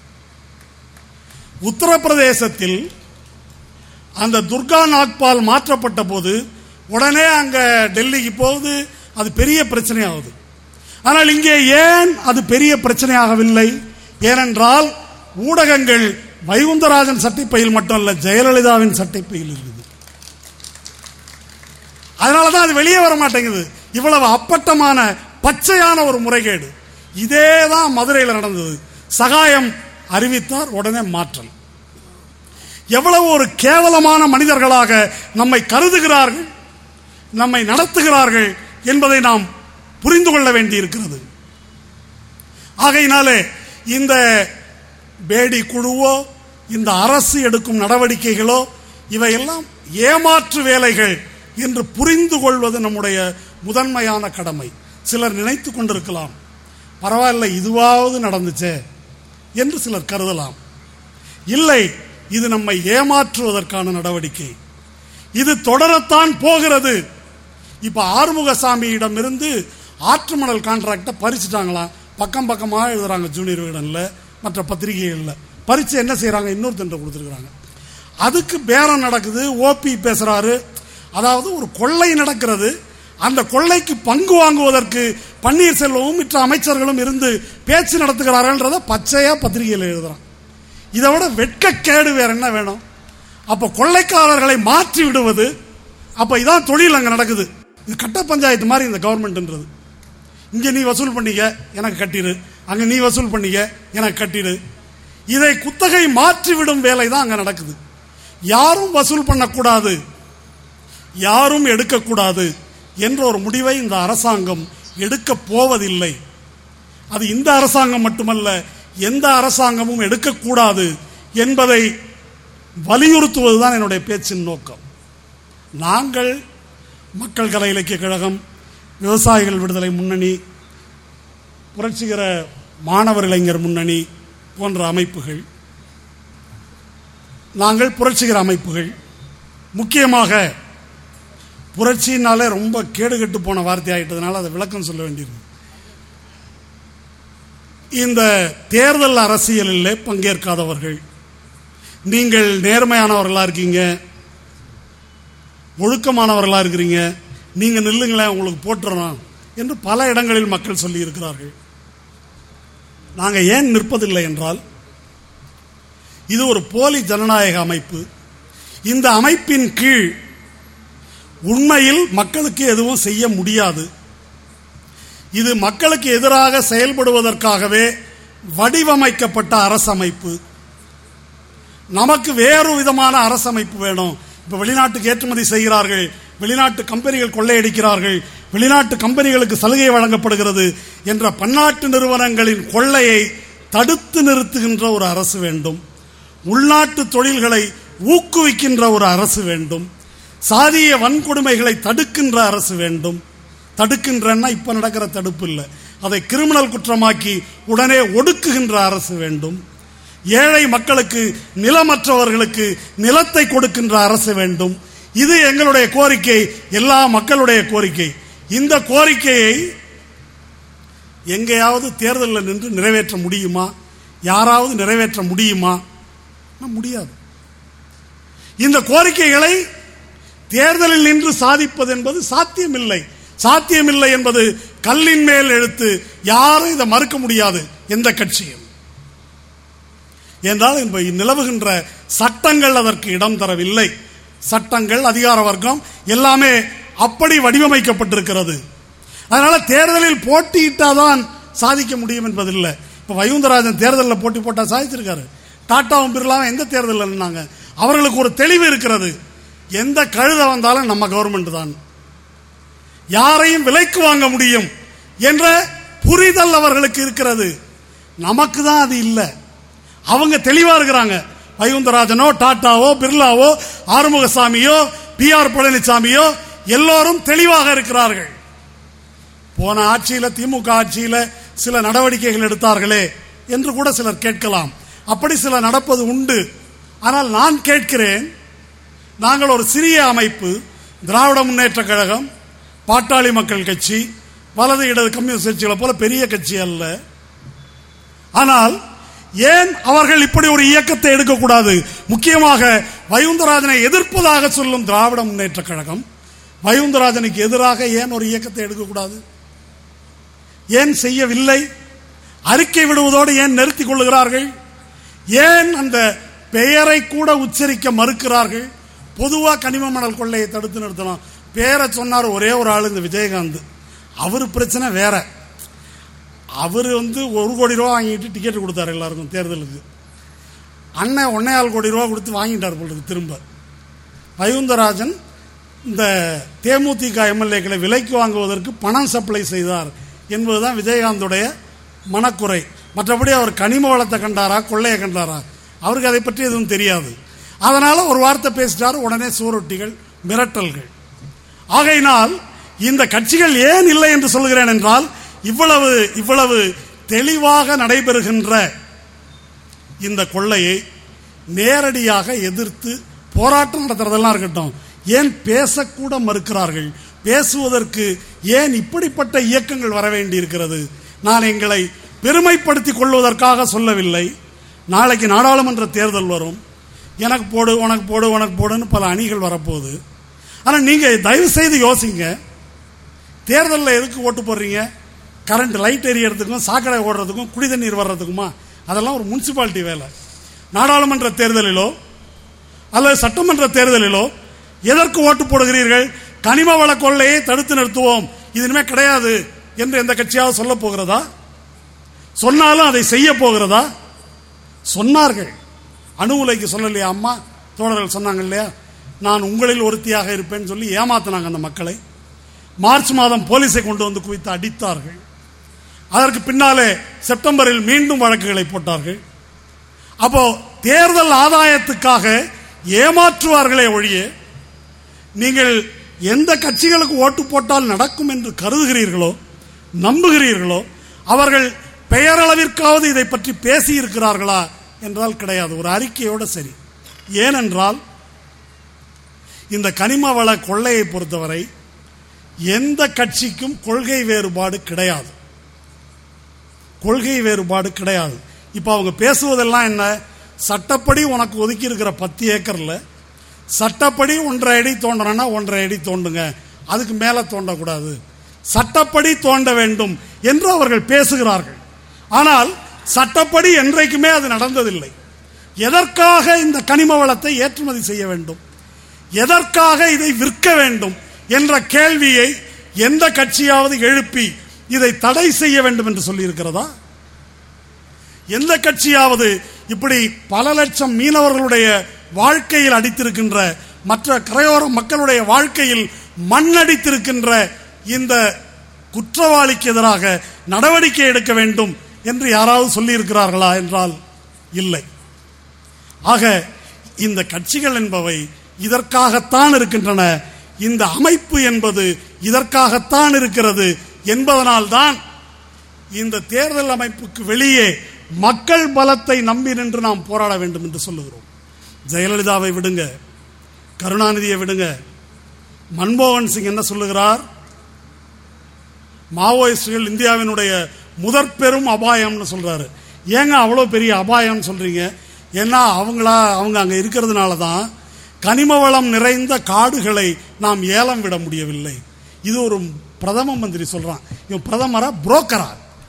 உத்தரப்பிரதேசத்தில் அந்த துர்கா நாக்பால் மாற்றப்பட்ட போது உடனே அங்க டெல்லிக்கு போகுது அது பெரிய பிரச்சனையாகுது ஆனால் இங்கே ஏன் அது பெரிய பிரச்சனையாகவில்லை ஏனென்றால் ஊடகங்கள் வைகுந்தராஜன் சட்டைப்பையில் மட்டும் அல்ல ஜெயலலிதாவின் சட்டைப்பையில் இருக்குது அதனால தான் அது வெளியே வர மாட்டேங்குது இவ்வளவு அப்பட்டமான பச்சையான ஒரு முறைகேடு இதே தான் மதுரையில் நடந்தது சகாயம் அறிவித்தார் உடனே மாற்றல் எவ்வளவு ஒரு கேவலமான மனிதர்களாக நம்மை கருதுகிறார்கள் நம்மை நடத்துகிறார்கள் என்பதை நாம் புரிந்து கொள்ள வேண்டியிருக்கிறது ஆகையினாலே இந்த பேடி குழுவோ இந்த அரசு எடுக்கும் நடவடிக்கைகளோ இவையெல்லாம் ஏமாற்று வேலைகள் என்று புரிந்து கொள்வது நம்முடைய முதன்மையான கடமை சிலர் நினைத்து கொண்டிருக்கலாம் பரவாயில்ல இதுவாவது நடந்துச்சே என்று சிலர் கருதலாம் இல்லை இது நம்மை ஏமாற்றுவதற்கான நடவடிக்கை இது தொடரத்தான் போகிறது இப்ப ஆறுமுகசாமியிடம் இருந்து ஆற்று மணல் கான்ட்ராக்டை பறிச்சுட்டாங்களாம் பக்கம் பக்கமாக எழுதுறாங்க ஜூனியர் விகடன்ல மற்ற பத்திரிகைகளில் பறிச்சு என்ன செய்றாங்க இன்னொருத்தன் கொடுத்துருக்காங்க அதுக்கு பேரம் நடக்குது ஓபி பேசுறாரு அதாவது ஒரு கொள்ளை நடக்கிறது அந்த கொள்ளைக்கு பங்கு வாங்குவதற்கு பன்னீர்செல்வமும் மற்ற அமைச்சர்களும் இருந்து பேச்சு நடத்துகிறார்கள்ன்றத பச்சையா பத்திரிகையில் எழுதுறான் இதை விட வெட்கக்கேடு வேற என்ன வேணும் அப்ப கொள்ளைக்காரர்களை மாற்றி விடுவது அப்ப இதான் தொழில் அங்க நடக்குது இது கட்ட பஞ்சாயத்து மாதிரி இந்த கவர்மெண்ட்ன்றது இங்க நீ வசூல் பண்ணிக்க எனக்கு கட்டிடு அங்க நீ வசூல் பண்ணிக்க எனக்கு கட்டிடு இதை குத்தகை மாற்றிவிடும் வேலை தான் அங்க நடக்குது யாரும் வசூல் பண்ணக்கூடாது யாரும் எடுக்கக்கூடாது என்ற ஒரு முடிவை இந்த அரசாங்கம் எடுக்க போவதில்லை அது இந்த அரசாங்கம் மட்டுமல்ல எந்த அரசாங்கமும் எடுக்கக்கூடாது என்பதை வலியுறுத்துவதுதான் என்னுடைய பேச்சின் நோக்கம் நாங்கள் மக்கள் கலை இலக்கிய கழகம் விவசாயிகள் விடுதலை முன்னணி புரட்சிகர மாணவர் இளைஞர் முன்னணி போன்ற அமைப்புகள் நாங்கள் புரட்சிகர அமைப்புகள் முக்கியமாக புரட்சினாலே ரொம்ப கேடுகெட்டு போன வார்த்தை ஆயிட்டதுனால அதை விளக்கம் சொல்ல வேண்டியிருக்கு இந்த தேர்தல் அரசியலில் பங்கேற்காதவர்கள் நீங்கள் நேர்மையானவர்களா இருக்கீங்க ஒழுக்கமானவர்களா இருக்கிறீங்க நீங்க நில்லுங்களேன் உங்களுக்கு போட்டுறோம் என்று பல இடங்களில் மக்கள் சொல்லி இருக்கிறார்கள் நாங்க ஏன் நிற்பதில்லை என்றால் இது ஒரு போலி ஜனநாயக அமைப்பு இந்த அமைப்பின் கீழ் உண்மையில் மக்களுக்கு எதுவும் செய்ய முடியாது இது மக்களுக்கு எதிராக செயல்படுவதற்காகவே வடிவமைக்கப்பட்ட அரசமைப்பு நமக்கு வேறு விதமான அரசமைப்பு வேணும் இப்ப வெளிநாட்டுக்கு ஏற்றுமதி செய்கிறார்கள் வெளிநாட்டு கம்பெனிகள் கொள்ளையடிக்கிறார்கள் வெளிநாட்டு கம்பெனிகளுக்கு சலுகை வழங்கப்படுகிறது என்ற பன்னாட்டு நிறுவனங்களின் கொள்ளையை தடுத்து நிறுத்துகின்ற ஒரு அரசு வேண்டும் உள்நாட்டு தொழில்களை ஊக்குவிக்கின்ற ஒரு அரசு வேண்டும் சாதிய வன்கொடுமைகளை தடுக்கின்ற அரசு வேண்டும் தடுக்கின்றன்னா இப்ப நடக்கிற தடுப்பு இல்லை அதை கிரிமினல் குற்றமாக்கி உடனே ஒடுக்குகின்ற அரசு வேண்டும் ஏழை மக்களுக்கு நிலமற்றவர்களுக்கு நிலத்தை கொடுக்கின்ற அரசு வேண்டும் இது எங்களுடைய கோரிக்கை எல்லா மக்களுடைய கோரிக்கை இந்த கோரிக்கையை எங்கேயாவது தேர்தலில் நின்று நிறைவேற்ற முடியுமா யாராவது நிறைவேற்ற முடியுமா முடியாது இந்த கோரிக்கைகளை தேர்தலில் நின்று சாதிப்பது என்பது சாத்தியமில்லை சாத்தியமில்லை என்பது கல்லின் மேல் எழுத்து யாரும் இதை மறுக்க முடியாது எந்த கட்சியும் என்றால் இப்ப நிலவுகின்ற சட்டங்கள் அதற்கு இடம் தரவில்லை சட்டங்கள் அதிகார வர்க்கம் எல்லாமே அப்படி வடிவமைக்கப்பட்டிருக்கிறது அதனால தேர்தலில் போட்டியிட்டாதான் சாதிக்க முடியும் என்பதில்லை இப்ப வைகுந்தராஜன் தேர்தலில் போட்டி போட்டா சாதிச்சிருக்காரு டாட்டாவும் பிர்லாவும் எந்த தேர்தலில் நின்னாங்க அவர்களுக்கு ஒரு தெளிவு இருக்கிறது எந்த கழுத வந்தாலும் நம்ம கவர்மெண்ட் தான் யாரையும் விலைக்கு வாங்க முடியும் என்ற புரிதல் அவர்களுக்கு இருக்கிறது நமக்கு தான் அது இல்லை அவங்க தெளிவா இருக்கிறாங்க வைகுந்தராஜனோ டாட்டாவோ பிர்லாவோ ஆறுமுகசாமியோ பி ஆர் பழனிசாமியோ எல்லோரும் தெளிவாக இருக்கிறார்கள் போன ஆட்சியில திமுக ஆட்சியில சில நடவடிக்கைகள் எடுத்தார்களே என்று கூட சிலர் கேட்கலாம் அப்படி சில நடப்பது உண்டு ஆனால் நான் கேட்கிறேன் நாங்கள் ஒரு சிறிய அமைப்பு திராவிட முன்னேற்ற கழகம் பாட்டாளி மக்கள் கட்சி வலது இடது கம்யூனிஸ்ட் கட்சிகளை போல பெரிய கட்சி அல்ல ஆனால் ஏன் அவர்கள் இப்படி ஒரு இயக்கத்தை எடுக்கக்கூடாது முக்கியமாக வைகுந்தராஜனை எதிர்ப்பதாக சொல்லும் திராவிட முன்னேற்ற கழகம் வைகுந்தராஜனுக்கு எதிராக ஏன் ஒரு இயக்கத்தை எடுக்கக்கூடாது ஏன் செய்யவில்லை அறிக்கை விடுவதோடு ஏன் நிறுத்திக் கொள்ளுகிறார்கள் ஏன் அந்த பெயரை கூட உச்சரிக்க மறுக்கிறார்கள் பொதுவா கனிம மணல் கொள்ளையை தடுத்து நிறுத்தலாம் பேரை சொன்னார் ஒரே ஒரு ஆள் இந்த விஜயகாந்த் அவர் பிரச்சனை வேற அவர் வந்து ஒரு கோடி ரூபா வாங்கிட்டு டிக்கெட் கொடுத்தாரு எல்லாருக்கும் தேர்தலுக்கு அண்ணன் ஒன்னேகால் கோடி ரூபா கொடுத்து வாங்கிட்டார் போல இருக்கு திரும்ப வைகுந்தராஜன் இந்த தேமுதிக எம்எல்ஏக்களை விலைக்கு வாங்குவதற்கு பணம் சப்ளை செய்தார் என்பதுதான் விஜயகாந்துடைய மனக்குறை மற்றபடி அவர் கனிம வளத்தை கண்டாரா கொள்ளையை கண்டாரா அவருக்கு அதை பற்றி எதுவும் தெரியாது அதனால ஒரு வார்த்தை பேசிட்டார் உடனே சுவரொட்டிகள் மிரட்டல்கள் ஆகையினால் இந்த கட்சிகள் ஏன் இல்லை என்று சொல்கிறேன் என்றால் இவ்வளவு இவ்வளவு தெளிவாக நடைபெறுகின்ற இந்த கொள்ளையை நேரடியாக எதிர்த்து போராட்டம் நடத்துறதெல்லாம் இருக்கட்டும் ஏன் பேசக்கூட மறுக்கிறார்கள் பேசுவதற்கு ஏன் இப்படிப்பட்ட இயக்கங்கள் வர வேண்டி இருக்கிறது நான் எங்களை பெருமைப்படுத்திக் கொள்வதற்காக சொல்லவில்லை நாளைக்கு நாடாளுமன்ற தேர்தல் வரும் எனக்கு போடு உனக்கு போடு உனக்கு போடுன்னு பல அணிகள் வரப்போகுது ஆனால் நீங்க தயவு செய்து யோசிங்க தேர்தலில் எதுக்கு ஓட்டு போடுறீங்க கரண்ட் லைட் எரியறதுக்கும் சாக்கடை ஓடுறதுக்கும் குடி தண்ணீர் வர்றதுக்குமா அதெல்லாம் ஒரு முனிசிபாலிட்டி வேலை நாடாளுமன்ற தேர்தலிலோ அல்லது சட்டமன்ற தேர்தலிலோ எதற்கு ஓட்டு போடுகிறீர்கள் கனிம வள கொள்ளையை தடுத்து நிறுத்துவோம் இது இனிமே கிடையாது என்று எந்த கட்சியாவது சொல்ல போகிறதா சொன்னாலும் அதை செய்ய போகிறதா சொன்னார்கள் அணு உலைக்கு சொல்லலையா அம்மா தோழர்கள் சொன்னாங்க இல்லையா நான் உங்களில் ஒருத்தியாக இருப்பேன்னு சொல்லி ஏமாத்தினாங்க அந்த மக்களை மார்ச் மாதம் போலீஸை கொண்டு வந்து குவித்து அடித்தார்கள் அதற்கு பின்னாலே செப்டம்பரில் மீண்டும் வழக்குகளை போட்டார்கள் அப்போ தேர்தல் ஆதாயத்துக்காக ஏமாற்றுவார்களே ஒழிய நீங்கள் எந்த கட்சிகளுக்கு ஓட்டு போட்டால் நடக்கும் என்று கருதுகிறீர்களோ நம்புகிறீர்களோ அவர்கள் பெயரளவிற்காவது இதை பற்றி பேசி இருக்கிறார்களா என்றால் கிடையாது ஒரு அறிக்கையோட சரி ஏனென்றால் இந்த கனிம வள கொள்ளையை பொறுத்தவரை எந்த கட்சிக்கும் கொள்கை வேறுபாடு கிடையாது கொள்கை வேறுபாடு கிடையாது இப்ப அவங்க பேசுவதெல்லாம் என்ன சட்டப்படி உனக்கு ஒதுக்கி இருக்கிற பத்து ஏக்கர்ல சட்டப்படி ஒன்றரை அடி தோண்டணும்னா ஒன்றரை அடி தோண்டுங்க அதுக்கு மேல தோண்டக்கூடாது சட்டப்படி தோண்ட வேண்டும் என்று அவர்கள் பேசுகிறார்கள் ஆனால் சட்டப்படி என்றைக்குமே அது நடந்ததில்லை எதற்காக இந்த கனிம வளத்தை ஏற்றுமதி செய்ய வேண்டும் எதற்காக இதை விற்க வேண்டும் என்ற கேள்வியை எந்த கட்சியாவது எழுப்பி இதை தடை செய்ய வேண்டும் என்று சொல்லி இருக்கிறதா எந்த கட்சியாவது இப்படி பல லட்சம் மீனவர்களுடைய வாழ்க்கையில் அடித்திருக்கின்ற மற்ற கரையோர மக்களுடைய வாழ்க்கையில் மண்ணடித்திருக்கின்ற இந்த குற்றவாளிக்கு எதிராக நடவடிக்கை எடுக்க வேண்டும் என்று யாராவது சொல்லி இருக்கிறார்களா என்றால் இல்லை ஆக இந்த கட்சிகள் என்பவை இதற்காகத்தான் இருக்கின்றன இந்த அமைப்பு என்பது இதற்காகத்தான் இருக்கிறது என்பதனால்தான் இந்த தேர்தல் அமைப்புக்கு வெளியே மக்கள் பலத்தை நம்பி நின்று நாம் போராட வேண்டும் என்று சொல்லுகிறோம் ஜெயலலிதாவை விடுங்க கருணாநிதியை விடுங்க மன்மோகன் சிங் என்ன சொல்லுகிறார் மாவோயிஸ்டுகள் இந்தியாவினுடைய முதற் பெரும் அபாயம்னு சொல்றாரு ஏங்க அவ்வளோ பெரிய அபாயம் சொல்றீங்க ஏன்னா அவங்களா அவங்க அங்க இருக்கிறதுனால தான் கனிம வளம் நிறைந்த காடுகளை நாம் ஏலம் விட முடியவில்லை இது ஒரு பிரதம மந்திரி சொல்றான் இவன் பிரதமரா புரோக்கரா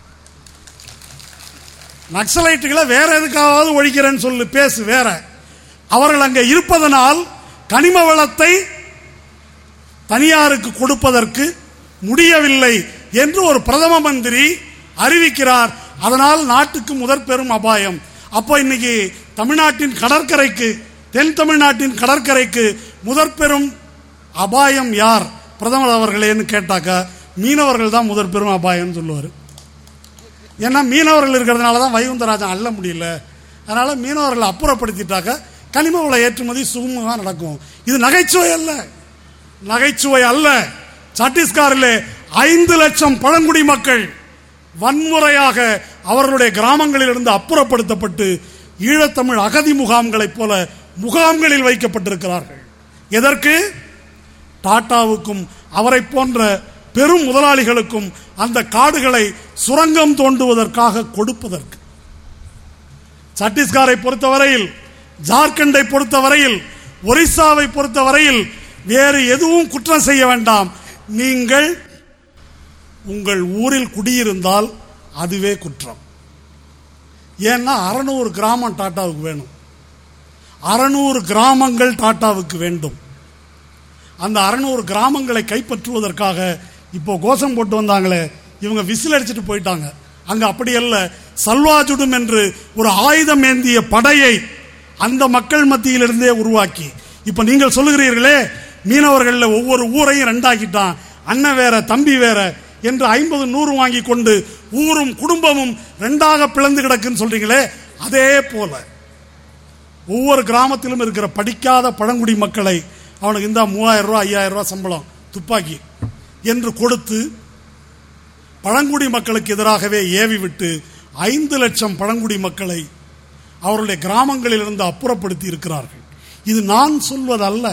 நக்சலைட்டுகளை வேற எதுக்காவது ஒழிக்கிறேன்னு சொல்லு பேசு வேற அவர்கள் அங்க இருப்பதனால் கனிம வளத்தை தனியாருக்கு கொடுப்பதற்கு முடியவில்லை என்று ஒரு பிரதம மந்திரி அறிவிக்கிறார் அதனால் நாட்டுக்கு முதற் பெரும் அபாயம் அப்போ இன்னைக்கு தமிழ்நாட்டின் கடற்கரைக்கு தென் தமிழ்நாட்டின் கடற்கரைக்கு முதற் பெரும் அபாயம் யார் பிரதமர் அவர்களேன்னு கேட்டாக்கா மீனவர்கள் தான் முதற் பெரும் அபாயம் சொல்லுவார் ஏன்னா மீனவர்கள் இருக்கிறதுனால தான் வைகுந்தராஜன் அள்ள முடியல அதனால மீனவர்களை அப்புறப்படுத்திட்டாக்க கனிம வள ஏற்றுமதி சுமூகமாக நடக்கும் இது நகைச்சுவை அல்ல நகைச்சுவை அல்ல சத்தீஸ்கரிலே ஐந்து லட்சம் பழங்குடி மக்கள் வன்முறையாக அவர்களுடைய கிராமங்களில் இருந்து அப்புறப்படுத்தப்பட்டு ஈழத்தமிழ் அகதி முகாம்களைப் போல முகாம்களில் வைக்கப்பட்டிருக்கிறார்கள் எதற்கு டாட்டாவுக்கும் அவரை போன்ற பெரும் முதலாளிகளுக்கும் அந்த காடுகளை சுரங்கம் தோண்டுவதற்காக கொடுப்பதற்கு சத்தீஸ்கரை பொறுத்தவரையில் ஜார்க்கண்டை பொறுத்தவரையில் ஒரிசாவை பொறுத்தவரையில் வேறு எதுவும் குற்றம் செய்ய வேண்டாம் நீங்கள் உங்கள் ஊரில் குடியிருந்தால் அதுவே குற்றம் ஏன்னா அறநூறு கிராமம் டாட்டாவுக்கு வேணும் அறநூறு கிராமங்கள் டாட்டாவுக்கு வேண்டும் அந்த அறநூறு கிராமங்களை கைப்பற்றுவதற்காக இப்போ கோஷம் போட்டு வந்தாங்களே இவங்க விசில் அடிச்சுட்டு போயிட்டாங்க அங்க அப்படி அல்ல சல்வாஜுடும் என்று ஒரு ஆயுதம் ஏந்திய படையை அந்த மக்கள் மத்தியிலிருந்தே உருவாக்கி இப்ப நீங்கள் சொல்லுகிறீர்களே மீனவர்கள்ல ஒவ்வொரு ஊரையும் ரெண்டாக்கிட்டான் அண்ணன் வேற தம்பி வேற என்று ஐம்பது நூறு வாங்கி கொண்டு ஊரும் குடும்பமும் ரெண்டாக பிளந்து கிடக்குன்னு சொல்றீங்களே அதே போல ஒவ்வொரு கிராமத்திலும் இருக்கிற படிக்காத பழங்குடி மக்களை அவனுக்கு இந்த மூவாயிரம் ரூபாய் ஐயாயிரம் ரூபாய் சம்பளம் துப்பாக்கி என்று கொடுத்து பழங்குடி மக்களுக்கு எதிராகவே ஏவி விட்டு ஐந்து லட்சம் பழங்குடி மக்களை அவருடைய கிராமங்களில் இருந்து அப்புறப்படுத்தி இருக்கிறார்கள் இது நான் சொல்வதல்ல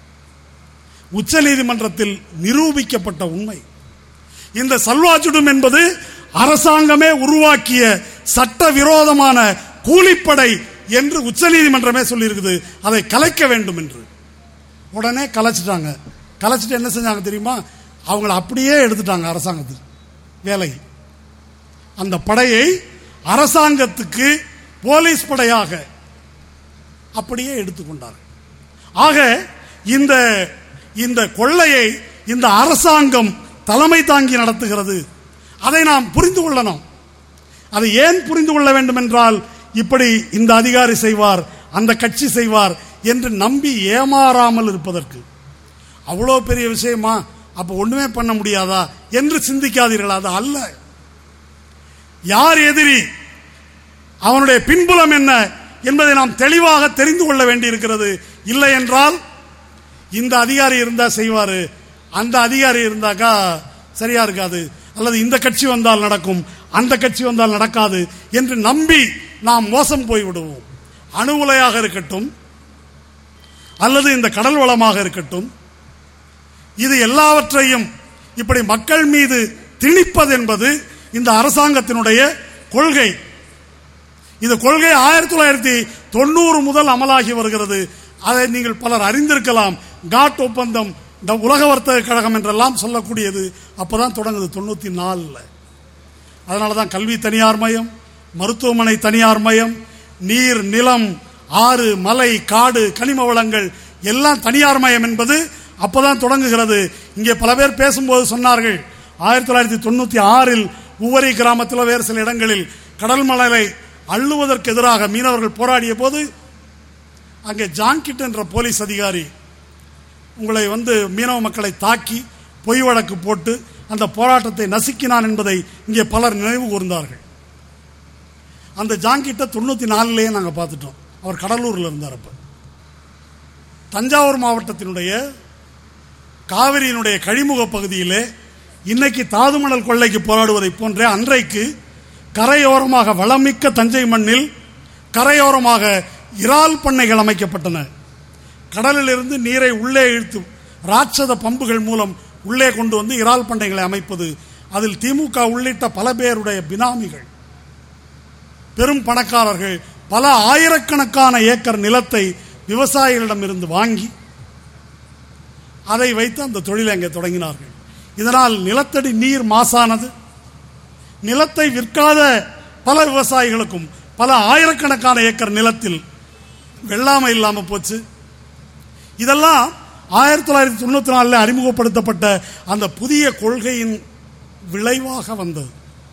உச்சநீதிமன்றத்தில் நிரூபிக்கப்பட்ட உண்மை இந்த சல்வாஜுடும் என்பது அரசாங்கமே உருவாக்கிய சட்ட விரோதமான கூலிப்படை என்று உச்சநீதிமன்றமே சொல்லியிருக்குது அதை கலைக்க வேண்டும் என்று உடனே கலைச்சிட்டாங்க கலைச்சிட்டு என்ன செஞ்சாங்க தெரியுமா அவங்கள அப்படியே எடுத்துட்டாங்க அரசாங்கத்துக்கு வேலை அந்த படையை அரசாங்கத்துக்கு போலீஸ் படையாக அப்படியே எடுத்துக்கொண்டார்கள் ஆக இந்த இந்த கொள்ளையை இந்த அரசாங்கம் தலைமை தாங்கி நடத்துகிறது அதை நாம் புரிந்து கொள்ளணும் அதை ஏன் புரிந்து கொள்ள வேண்டும் என்றால் இப்படி இந்த அதிகாரி செய்வார் அந்த கட்சி செய்வார் என்று நம்பி ஏமாறாமல் இருப்பதற்கு அவ்வளோ பெரிய விஷயமா அப்ப ஒண்ணுமே பண்ண முடியாதா என்று சிந்திக்காதீர்கள் அது அல்ல யார் எதிரி அவனுடைய பின்புலம் என்ன என்பதை நாம் தெளிவாக தெரிந்து கொள்ள வேண்டியிருக்கிறது இல்லை என்றால் இந்த அதிகாரி இருந்தா செய்வாரு அந்த அதிகாரி இருந்தாக்கா சரியா இருக்காது அல்லது இந்த கட்சி வந்தால் நடக்கும் அந்த கட்சி வந்தால் நடக்காது என்று நம்பி நாம் மோசம் போய் விடுவோம் அணு உலையாக இருக்கட்டும் அல்லது இந்த கடல் வளமாக இருக்கட்டும் இது எல்லாவற்றையும் இப்படி மக்கள் மீது திணிப்பது என்பது இந்த அரசாங்கத்தினுடைய கொள்கை இந்த கொள்கை ஆயிரத்தி தொள்ளாயிரத்தி தொண்ணூறு முதல் அமலாகி வருகிறது அதை நீங்கள் பலர் அறிந்திருக்கலாம் காட் ஒப்பந்தம் இந்த உலக வர்த்தக கழகம் என்றெல்லாம் சொல்லக்கூடியது அப்பதான் தொடங்குது தொண்ணூத்தி நாலுல அதனால தான் கல்வி தனியார் மயம் மருத்துவமனை தனியார் மயம் நீர் நிலம் ஆறு மலை காடு கனிம வளங்கள் எல்லாம் தனியார் மயம் என்பது அப்பதான் தொடங்குகிறது இங்கே பல பேர் பேசும்போது சொன்னார்கள் ஆயிரத்தி தொள்ளாயிரத்தி தொண்ணூத்தி ஆறில் உவரி கிராமத்தில் வேறு சில இடங்களில் கடல் மணலை அள்ளுவதற்கு எதிராக மீனவர்கள் போராடிய போது அங்கே ஜான்கிட் என்ற போலீஸ் அதிகாரி உங்களை வந்து மீனவ மக்களை தாக்கி பொய் வழக்கு போட்டு அந்த போராட்டத்தை நசுக்கினான் என்பதை இங்கே பலர் நினைவு கூர்ந்தார்கள் அந்த ஜாங்கிட்ட தொண்ணூத்தி நாலுலயே நாங்க பார்த்துட்டோம் அவர் கடலூர்ல இருந்தார் அப்ப தஞ்சாவூர் மாவட்டத்தினுடைய காவிரியினுடைய கழிமுக பகுதியிலே இன்னைக்கு தாதுமணல் கொள்ளைக்கு போராடுவதை போன்றே அன்றைக்கு கரையோரமாக வளமிக்க தஞ்சை மண்ணில் கரையோரமாக இறால் பண்ணைகள் அமைக்கப்பட்டன கடலிலிருந்து நீரை உள்ளே இழுத்து ராட்சத பம்புகள் மூலம் உள்ளே கொண்டு வந்து இறால் பண்ணைகளை அமைப்பது அதில் திமுக உள்ளிட்ட பல பேருடைய பினாமிகள் பெரும் பணக்காரர்கள் பல ஆயிரக்கணக்கான ஏக்கர் நிலத்தை விவசாயிகளிடமிருந்து வாங்கி அதை வைத்து அந்த தொழிலை அங்கே தொடங்கினார்கள் இதனால் நிலத்தடி நீர் மாசானது நிலத்தை விற்காத பல விவசாயிகளுக்கும் பல ஆயிரக்கணக்கான ஏக்கர் நிலத்தில் வெள்ளாமை இல்லாம போச்சு இதெல்லாம் ஆயிரத்தி தொள்ளாயிரத்தி தொண்ணூத்தி நாலுல அறிமுகப்படுத்தப்பட்ட அந்த புதிய கொள்கையின் விளைவாக வந்தது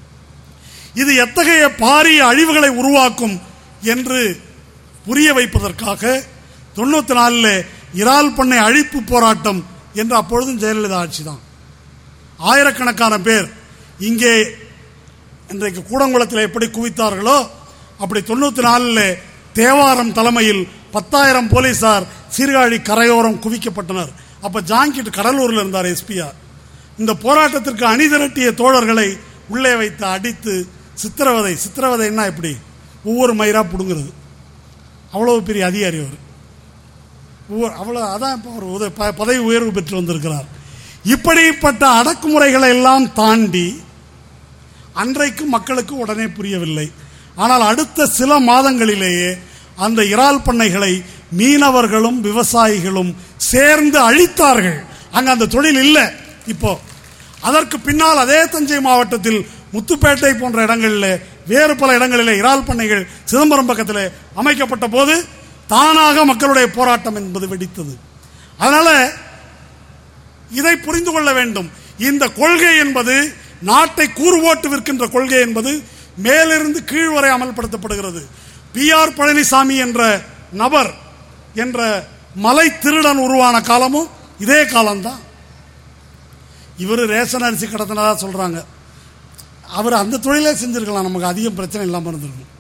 இது எத்தகைய பாரிய அழிவுகளை உருவாக்கும் என்று புரிய வைப்பதற்காக தொண்ணூத்தி நாலுல இறால் பண்ணை அழிப்பு போராட்டம் என்று அப்பொழுதும் ஜெயலலிதா ஆட்சி தான் ஆயிரக்கணக்கான பேர் இங்கே இன்றைக்கு கூடங்குளத்தில் எப்படி குவித்தார்களோ அப்படி தொண்ணூத்தி நாலுல தேவாரம் தலைமையில் பத்தாயிரம் போலீசார் சீர்காழி கரையோரம் குவிக்கப்பட்டனர் அப்ப ஜாங்கிட் கடலூர்ல இருந்தார் எஸ்பிஆர் இந்த போராட்டத்திற்கு அணிதிரட்டிய தோழர்களை உள்ளே வைத்து அடித்து சித்திரவதை சித்திரவதைன்னா எப்படி ஒவ்வொரு மயிரா புடுங்கிறது அவ்வளவு பெரிய அதிகாரி அவர் ஒவ்வொரு- அவ்வளவு அதான் இப்போ அவர் உத- ப- பதவி உயர்வு பெற்று வந்திருக்கிறார் இப்படிப்பட்ட அடக்குமுறைகளை எல்லாம் தாண்டி அன்றைக்கு மக்களுக்கு உடனே புரியவில்லை ஆனால் அடுத்த சில மாதங்களிலேயே அந்த இறால் பண்ணைகளை மீனவர்களும் விவசாயிகளும் சேர்ந்து அழித்தார்கள் அங்க அந்த தொழில் இல்லை இப்போ அதற்கு பின்னால் அதே தஞ்சை மாவட்டத்தில் முத்துப்பேட்டை போன்ற இடங்களில் வேறு பல இடங்களிலே இறால் பண்ணைகள் சிதம்பரம் பக்கத்தில் அமைக்கப்பட்ட போது தானாக மக்களுடைய போராட்டம் என்பது வெடித்தது அதனால இதை புரிந்து கொள்ள வேண்டும் இந்த கொள்கை என்பது நாட்டை கூறுவோட்டு விற்கின்ற கொள்கை என்பது மேலிருந்து கீழ் வரை அமல்படுத்தப்படுகிறது பி ஆர் பழனிசாமி என்ற நபர் என்ற மலை திருடன் உருவான காலமும் இதே காலம்தான் இவர் ரேஷன் அரிசி கடத்தினதா சொல்றாங்க அவர் அந்த தொழிலே செஞ்சிருக்கலாம் நமக்கு அதிகம் பிரச்சனை இல்லாமல் இருந்திருக்கும்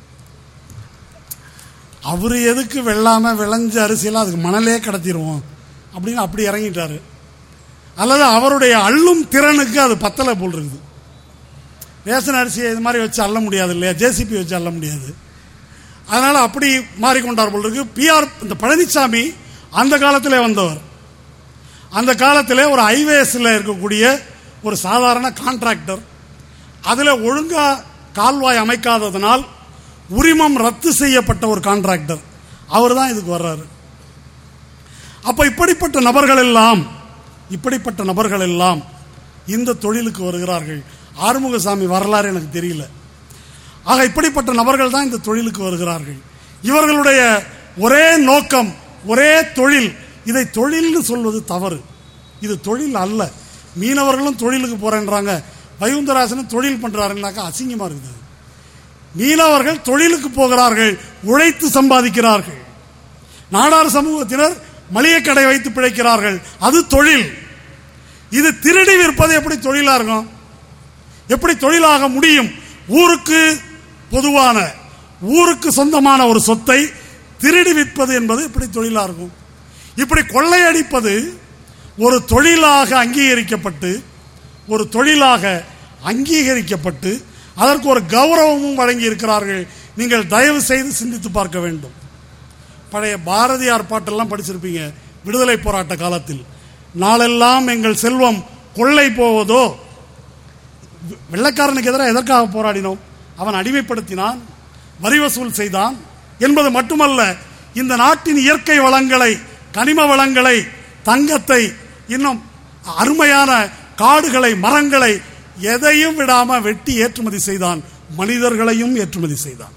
அவர் எதுக்கு வெள்ளாம விளைஞ்ச அரிசியெல்லாம் அதுக்கு மணலே கடத்திடுவோம் அப்படின்னு அப்படி இறங்கிட்டாரு அல்லது அவருடைய அள்ளும் திறனுக்கு அது பத்தலை போல் இருக்குது ரேஷன் அரிசியை இது மாதிரி வச்சு அள்ள முடியாது இல்லையா ஜேசிபி வச்சு அள்ள முடியாது அதனால அப்படி மாறிக்கொண்டார் போல் இருக்கு பிஆர் இந்த பழனிசாமி அந்த காலத்திலே வந்தவர் அந்த காலத்திலே ஒரு ஹைவேஸில் இருக்கக்கூடிய ஒரு சாதாரண கான்ட்ராக்டர் அதில் ஒழுங்கா கால்வாய் அமைக்காததனால் உரிமம் ரத்து செய்யப்பட்ட ஒரு கான்ட்ராக்டர் அவர் தான் இதுக்கு வர்றாரு அப்ப இப்படிப்பட்ட நபர்கள் எல்லாம் இப்படிப்பட்ட நபர்கள் எல்லாம் இந்த தொழிலுக்கு வருகிறார்கள் ஆறுமுகசாமி வரலாறு எனக்கு தெரியல ஆக இப்படிப்பட்ட நபர்கள் தான் இந்த தொழிலுக்கு வருகிறார்கள் இவர்களுடைய ஒரே நோக்கம் ஒரே தொழில் இதை தொழில்னு சொல்வது தவறு இது தொழில் அல்ல மீனவர்களும் தொழிலுக்கு போறேன்றாங்க வைகுந்தராசனும் தொழில் பண்றாருன்னாக்கா அசிங்கமா இருக்குது மீனவர்கள் தொழிலுக்கு போகிறார்கள் உழைத்து சம்பாதிக்கிறார்கள் நாடார் சமூகத்தினர் மளிகை கடை வைத்து பிழைக்கிறார்கள் அது தொழில் இது திருடி விற்பது எப்படி தொழிலா இருக்கும் எப்படி தொழிலாக முடியும் ஊருக்கு பொதுவான ஊருக்கு சொந்தமான ஒரு சொத்தை திருடி விற்பது என்பது எப்படி தொழிலா இருக்கும் இப்படி கொள்ளையடிப்பது ஒரு தொழிலாக அங்கீகரிக்கப்பட்டு ஒரு தொழிலாக அங்கீகரிக்கப்பட்டு அதற்கு ஒரு கௌரவமும் வழங்கி இருக்கிறார்கள் நீங்கள் தயவு செய்து சிந்தித்து பார்க்க வேண்டும் பழைய பாரதியார் பாட்டெல்லாம் படிச்சிருப்பீங்க விடுதலை போராட்ட காலத்தில் நாளெல்லாம் எங்கள் செல்வம் கொள்ளை போவதோ வெ- வெள்ளைக்காரனுக்கு எதிராக எதற்காக போராடினோம் அவன் அடிமைப்படுத்தினான் வரி வசூல் செய்தான் என்பது மட்டுமல்ல இந்த நாட்டின் இயற்கை வளங்களை கனிம வளங்களை தங்கத்தை இன்னும் அருமையான காடுகளை மரங்களை எதையும் விடாம வெட்டி ஏற்றுமதி செய்தான் மனிதர்களையும் ஏற்றுமதி செய்தான்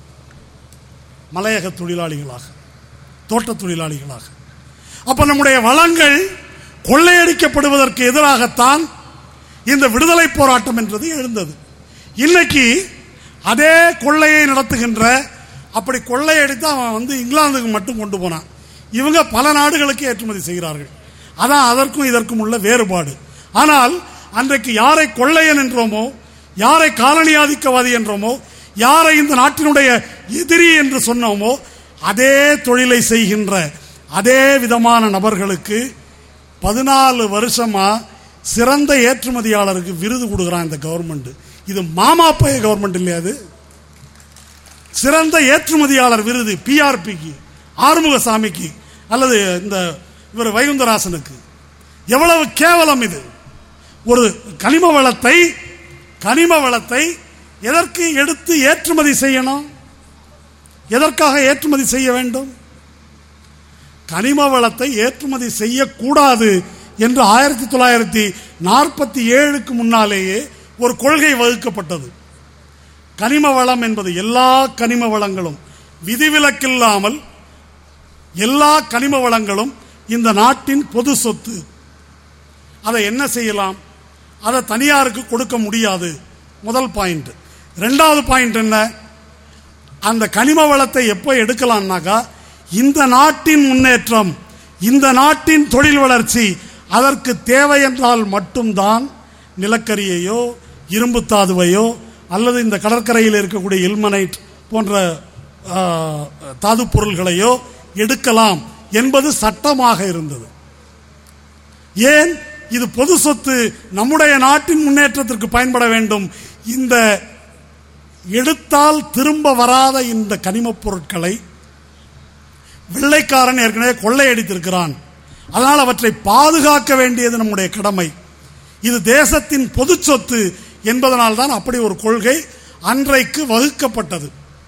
மலையக தொழிலாளிகளாக தோட்ட தொழிலாளிகளாக அப்ப நம்முடைய வளங்கள் கொள்ளையடிக்கப்படுவதற்கு எதிராகத்தான் இந்த விடுதலை போராட்டம் என்றது எழுந்தது இன்னைக்கு அதே கொள்ளையை நடத்துகின்ற அப்படி கொள்ளையடித்து அவன் வந்து இங்கிலாந்துக்கு மட்டும் கொண்டு போனான் இவங்க பல நாடுகளுக்கு ஏற்றுமதி செய்கிறார்கள் அதான் அதற்கும் இதற்கும் உள்ள வேறுபாடு ஆனால் அன்றைக்கு யாரை கொள்ளையன் என்றோமோ யாரை காலனி ஆதிக்கவாதி என்றோமோ யாரை இந்த நாட்டினுடைய எதிரி என்று சொன்னோமோ அதே தொழிலை செய்கின்ற அதே விதமான நபர்களுக்கு பதினாலு வருஷமா சிறந்த ஏற்றுமதியாளருக்கு விருது கொடுக்குறான் இந்த கவர்மெண்ட் இது மாமாப்பைய கவர்மெண்ட் இல்லையா அது சிறந்த ஏற்றுமதியாளர் விருது பிஆர்பிக்கு ஆறுமுகசாமிக்கு அல்லது இந்த இவர் வைகுந்தராசனுக்கு எவ்வளவு கேவலம் இது ஒரு கனிம வளத்தை கனிம வளத்தை எதற்கு எடுத்து ஏற்றுமதி செய்யணும் எதற்காக ஏற்றுமதி செய்ய வேண்டும் கனிம வளத்தை ஏற்றுமதி செய்யக்கூடாது என்று ஆயிரத்தி தொள்ளாயிரத்தி நாற்பத்தி ஏழுக்கு முன்னாலேயே ஒரு கொள்கை வகுக்கப்பட்டது கனிம வளம் என்பது எல்லா கனிம வளங்களும் விதிவிலக்கில்லாமல் எல்லா கனிம வளங்களும் இந்த நாட்டின் பொது சொத்து அதை என்ன செய்யலாம் அதை தனியாருக்கு கொடுக்க முடியாது முதல் பாயிண்ட் ரெண்டாவது பாயிண்ட் என்ன அந்த கனிம வளத்தை எப்போ எடுக்கலாம்னாக்கா இந்த நாட்டின் முன்னேற்றம் இந்த நாட்டின் தொழில் வளர்ச்சி அதற்கு தேவை என்றால் மட்டும்தான் நிலக்கரியையோ இரும்பு தாதுவையோ அல்லது இந்த கடற்கரையில் இருக்கக்கூடிய இல்மனைட் போன்ற ஆ, தாது பொருள்களையோ எடுக்கலாம் என்பது சட்டமாக இருந்தது ஏன் இது பொது சொத்து நம்முடைய நாட்டின் முன்னேற்றத்திற்கு பயன்பட வேண்டும் இந்த எடுத்தால் திரும்ப வராத இந்த கனிமப் பொருட்களை வெள்ளைக்காரன் ஏற்கனவே கொள்ளையடித்திருக்கிறான் அதனால் அவற்றை பாதுகாக்க வேண்டியது நம்முடைய கடமை இது தேசத்தின் பொது சொத்து என்பதனால் தான் அப்படி ஒரு கொள்கை அன்றைக்கு வகுக்கப்பட்டது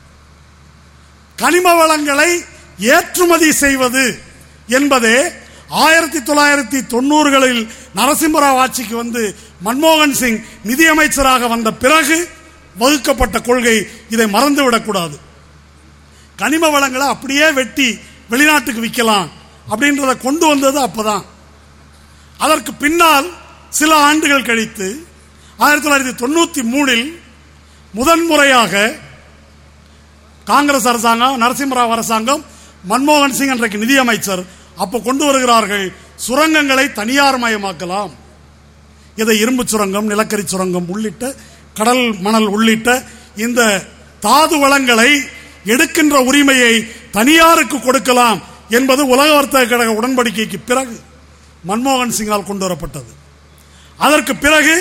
கனிம வளங்களை ஏற்றுமதி செய்வது என்பதே ஆயிரத்தி தொள்ளாயிரத்தி தொண்ணூறுகளில் நரசிம்மராவ் ஆட்சிக்கு வந்து மன்மோகன் சிங் நிதியமைச்சராக வந்த பிறகு வகுக்கப்பட்ட கொள்கை இதை மறந்துவிடக்கூடாது கனிம வளங்களை அப்படியே வெட்டி வெளிநாட்டுக்கு விற்கலாம் அப்படின்றத கொண்டு வந்தது அப்பதான் அதற்கு பின்னால் சில ஆண்டுகள் கழித்து ஆயிரத்தி தொள்ளாயிரத்தி தொண்ணூத்தி மூணில் முதன்முறையாக காங்கிரஸ் அரசாங்கம் நரசிம்மராவ் அரசாங்கம் மன்மோகன் சிங் அன்றைக்கு நிதியமைச்சர் அப்ப கொண்டு வருகிறார்கள் சுரங்கங்களை தனியார் மயமாக்கலாம் இதை இரும்பு சுரங்கம் நிலக்கரி சுரங்கம் உள்ளிட்ட கடல் மணல் உள்ளிட்ட இந்த தாது வளங்களை எடுக்கின்ற உரிமையை தனியாருக்கு கொடுக்கலாம் என்பது உலக வர்த்தக கழக உடன்படிக்கைக்கு பிறகு மன்மோகன் சிங்கால் கொண்டு வரப்பட்டது அதற்கு பிறகு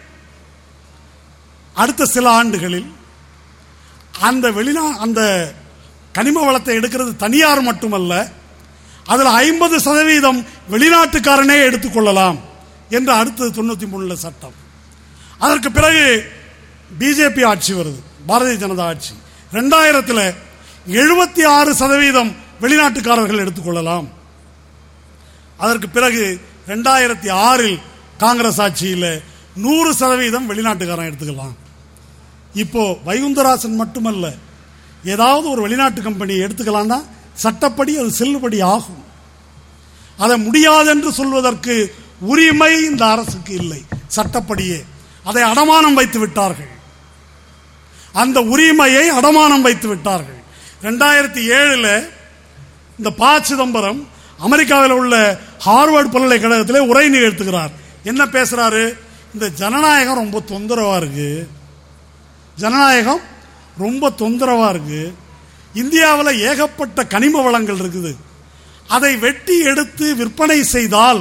அடுத்த சில ஆண்டுகளில் அந்த வெளிநா அந்த கனிம வளத்தை எடுக்கிறது தனியார் மட்டுமல்ல அதில் ஐம்பது சதவீதம் வெளிநாட்டுக்காரனே எடுத்துக்கொள்ளலாம் என்று அடுத்தது தொண்ணூத்தி மூணுல சட்டம் அதற்கு பிறகு பிஜேபி ஆட்சி வருது பாரதிய ஜனதா ஆட்சி ரெண்டாயிரத்தில் எழுபத்தி ஆறு சதவீதம் வெளிநாட்டுக்காரர்கள் எடுத்துக்கொள்ளலாம் அதற்கு பிறகு ரெண்டாயிரத்தி ஆறில் காங்கிரஸ் ஆட்சியில் நூறு சதவீதம் வெளிநாட்டுக்காரன் எடுத்துக்கலாம் இப்போ வைகுந்தராசன் மட்டுமல்ல ஏதாவது ஒரு வெளிநாட்டு கம்பெனி எடுத்துக்கலாம்னா சட்டப்படி அது செல்லுபடி ஆகும் அதை முடியாது என்று சொல்வதற்கு உரிமை இந்த அரசுக்கு இல்லை சட்டப்படியே அதை அடமானம் வைத்து விட்டார்கள் அந்த உரிமையை அடமானம் வைத்து விட்டார்கள் ரெண்டாயிரத்தி ஏழுல இந்த ப சிதம்பரம் அமெரிக்காவில் உள்ள ஹார்வர்ட் பல்கலைக்கழகத்திலே உரை நிகழ்த்துகிறார் என்ன பேசுறாரு இந்த ஜனநாயகம் ரொம்ப தொந்தரவா இருக்கு ஜனநாயகம் ரொம்ப தொந்தரவா இருக்கு இந்தியாவில் ஏகப்பட்ட கனிம வளங்கள் இருக்குது அதை வெட்டி எடுத்து விற்பனை செய்தால்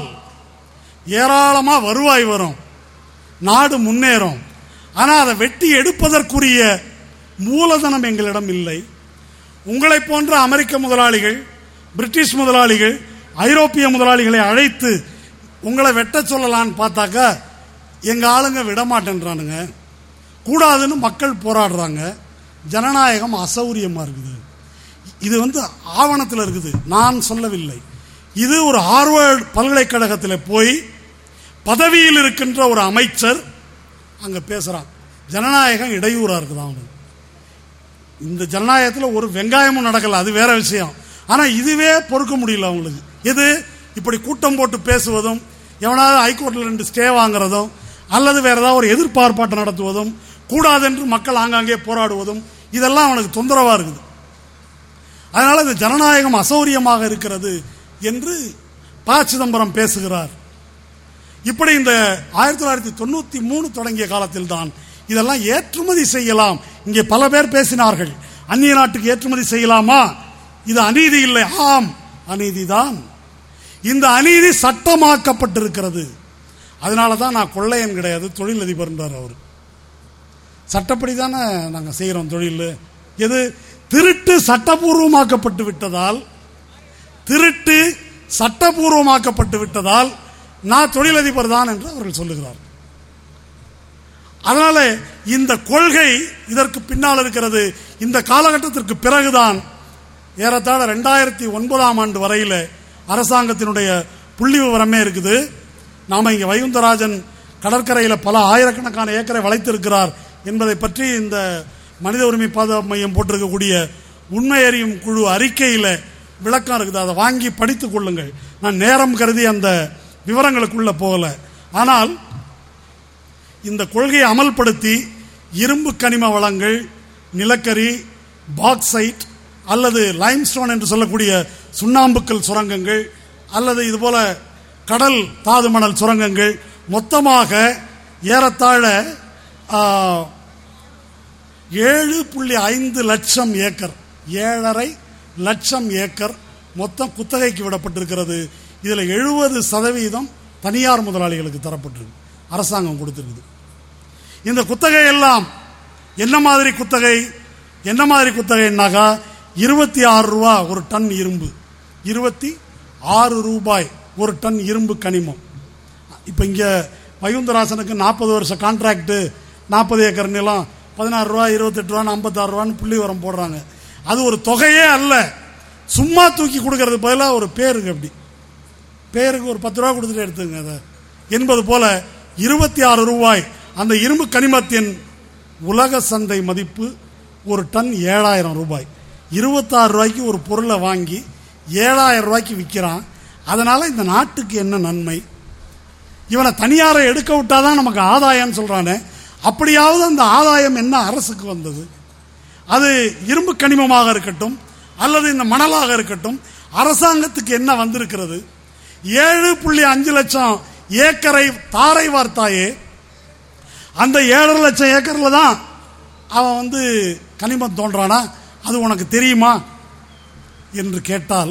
ஏராளமா வருவாய் வரும் நாடு முன்னேறும் ஆனா அதை வெட்டி எடுப்பதற்குரிய மூலதனம் எங்களிடம் இல்லை உங்களை போன்ற அமெரிக்க முதலாளிகள் பிரிட்டிஷ் முதலாளிகள் ஐரோப்பிய முதலாளிகளை அழைத்து உங்களை வெட்ட சொல்லலான்னு பார்த்தாக்கா எங்க ஆளுங்க விட மாட்டேன்றானுங்க கூடாதுன்னு மக்கள் போராடுறாங்க ஜனநாயகம் அசௌரியமா இருக்குது இது வந்து ஆவணத்தில் இருக்குது நான் சொல்லவில்லை இது ஒரு ஹார்வர்ட் பல்கலைக்கழகத்தில் போய் பதவியில் இருக்கின்ற ஒரு அமைச்சர் அங்க பேசுறான் ஜனநாயகம் இடையூறா இருக்குதான் அவனுக்கு இந்த ஜனநாயகத்தில் ஒரு வெங்காயமும் நடக்கல அது வேற விஷயம் ஆனா இதுவே பொறுக்க முடியல அவங்களுக்கு எது இப்படி கூட்டம் போட்டு பேசுவதும் எவனாவது ஹைகோர்ட்ல ரெண்டு ஸ்டே வாங்குறதும் அல்லது வேற ஏதாவது ஒரு எதிர்பார்ப்பாட்டம் நடத்துவதும் கூடாதென்று மக்கள் ஆங்காங்கே போராடுவதும் இதெல்லாம் அவனுக்கு தொந்தரவா இருக்குது அதனால இந்த ஜனநாயகம் அசௌரியமாக இருக்கிறது என்று ப சிதம்பரம் பேசுகிறார் இப்படி இந்த ஆயிரத்தி தொள்ளாயிரத்தி தொண்ணூத்தி மூணு தொடங்கிய காலத்தில் தான் இதெல்லாம் ஏற்றுமதி செய்யலாம் இங்கே பல பேர் பேசினார்கள் அந்நிய நாட்டுக்கு ஏற்றுமதி செய்யலாமா இது அநீதி இல்லை ஆம் அநீதிதான் இந்த அநீதி சட்டமாக்கப்பட்டிருக்கிறது அதனால தான் நான் கொள்ளையன் கிடையாது தொழிலதிபர்ன்றார் அவர் சட்டப்படி தானே நாங்கள் செய்கிறோம் தொழில் எது திருட்டு சட்டபூர்வமாக்கப்பட்டு விட்டதால் திருட்டு சட்டபூர்வமாக்கப்பட்டு விட்டதால் நான் தொழிலதிபர் தான் என்று அவர்கள் சொல்லுகிறார் அதனால இந்த கொள்கை இதற்கு பின்னால் இருக்கிறது இந்த காலகட்டத்திற்கு பிறகுதான் ஏறத்தாழ ரெண்டாயிரத்தி ஒன்பதாம் ஆண்டு வரையில் அரசாங்கத்தினுடைய புள்ளி விவரமே இருக்குது நாம இங்க வைகுந்தராஜன் கடற்கரையில் பல ஆயிரக்கணக்கான ஏக்கரை வளைத்திருக்கிறார் என்பதை பற்றி இந்த மனித உரிமை பாதுகாப்பு மையம் போட்டிருக்கக்கூடிய உண்மை அறியும் குழு அறிக்கையில் விளக்கம் இருக்குது அதை வாங்கி படித்துக் கொள்ளுங்கள் நான் நேரம் கருதி அந்த விவரங்களுக்குள்ள போகல ஆனால் இந்த கொள்கையை அமல்படுத்தி இரும்பு கனிம வளங்கள் நிலக்கரி பாக்சைட் அல்லது லைம்ஸ்டோன் என்று சொல்லக்கூடிய சுண்ணாம்புக்கல் சுரங்கங்கள் அல்லது இதுபோல கடல் தாது மணல் சுரங்கங்கள் மொத்தமாக ஏறத்தாழ ஆ, ஏழு புள்ளி ஐந்து லட்சம் ஏக்கர் ஏழரை லட்சம் ஏக்கர் மொத்தம் குத்தகைக்கு விடப்பட்டிருக்கிறது இதில் எழுபது சதவீதம் தனியார் முதலாளிகளுக்கு தரப்பட்டிருக்கு அரசாங்கம் கொடுத்திருக்குது இந்த குத்தகை எல்லாம் என்ன மாதிரி குத்தகை என்ன மாதிரி குத்தகைன்னாக்கா இருபத்தி ஆறு ரூபா ஒரு டன் இரும்பு இருபத்தி ஆறு ரூபாய் ஒரு டன் இரும்பு கனிமம் இப்போ இங்கே மயூந்தராசனுக்கு நாற்பது வருஷ கான்ட்ராக்டு நாற்பது ஏக்கர் நிலம் பதினாறு ரூபா இருபத்தெட்டு ரூபா ஐம்பத்தாறு ரூபான்னு புள்ளி உரம் போடுறாங்க அது ஒரு தொகையே அல்ல சும்மா தூக்கி கொடுக்கறது பதிலாக ஒரு பேருக்கு அப்படி பேருக்கு ஒரு பத்து ரூபா கொடுத்துட்டு எடுத்துங்க அதை என்பது போல இருபத்தி ஆறு ரூபாய் அந்த இரும்பு கனிமத்தின் உலக சந்தை மதிப்பு ஒரு டன் ஏழாயிரம் ரூபாய் இருபத்தாறு ரூபாய்க்கு ஒரு பொருளை வாங்கி ஏழாயிரம் ரூபாய்க்கு விற்கிறான் அதனால இந்த நாட்டுக்கு என்ன நன்மை இவனை தனியாரை எடுக்க விட்டாதான் நமக்கு ஆதாயம்னு சொல்றானே அப்படியாவது அந்த ஆதாயம் என்ன அரசுக்கு வந்தது அது இரும்பு கனிமமாக இருக்கட்டும் அல்லது இந்த மணலாக இருக்கட்டும் அரசாங்கத்துக்கு என்ன வந்திருக்கிறது ஏழு புள்ளி அஞ்சு லட்சம் ஏக்கரை தாரை வார்த்தாயே அந்த ஏழரை லட்சம் ஏக்கர்ல தான் அவன் வந்து கனிமம் தோன்றானா அது உனக்கு தெரியுமா என்று கேட்டால்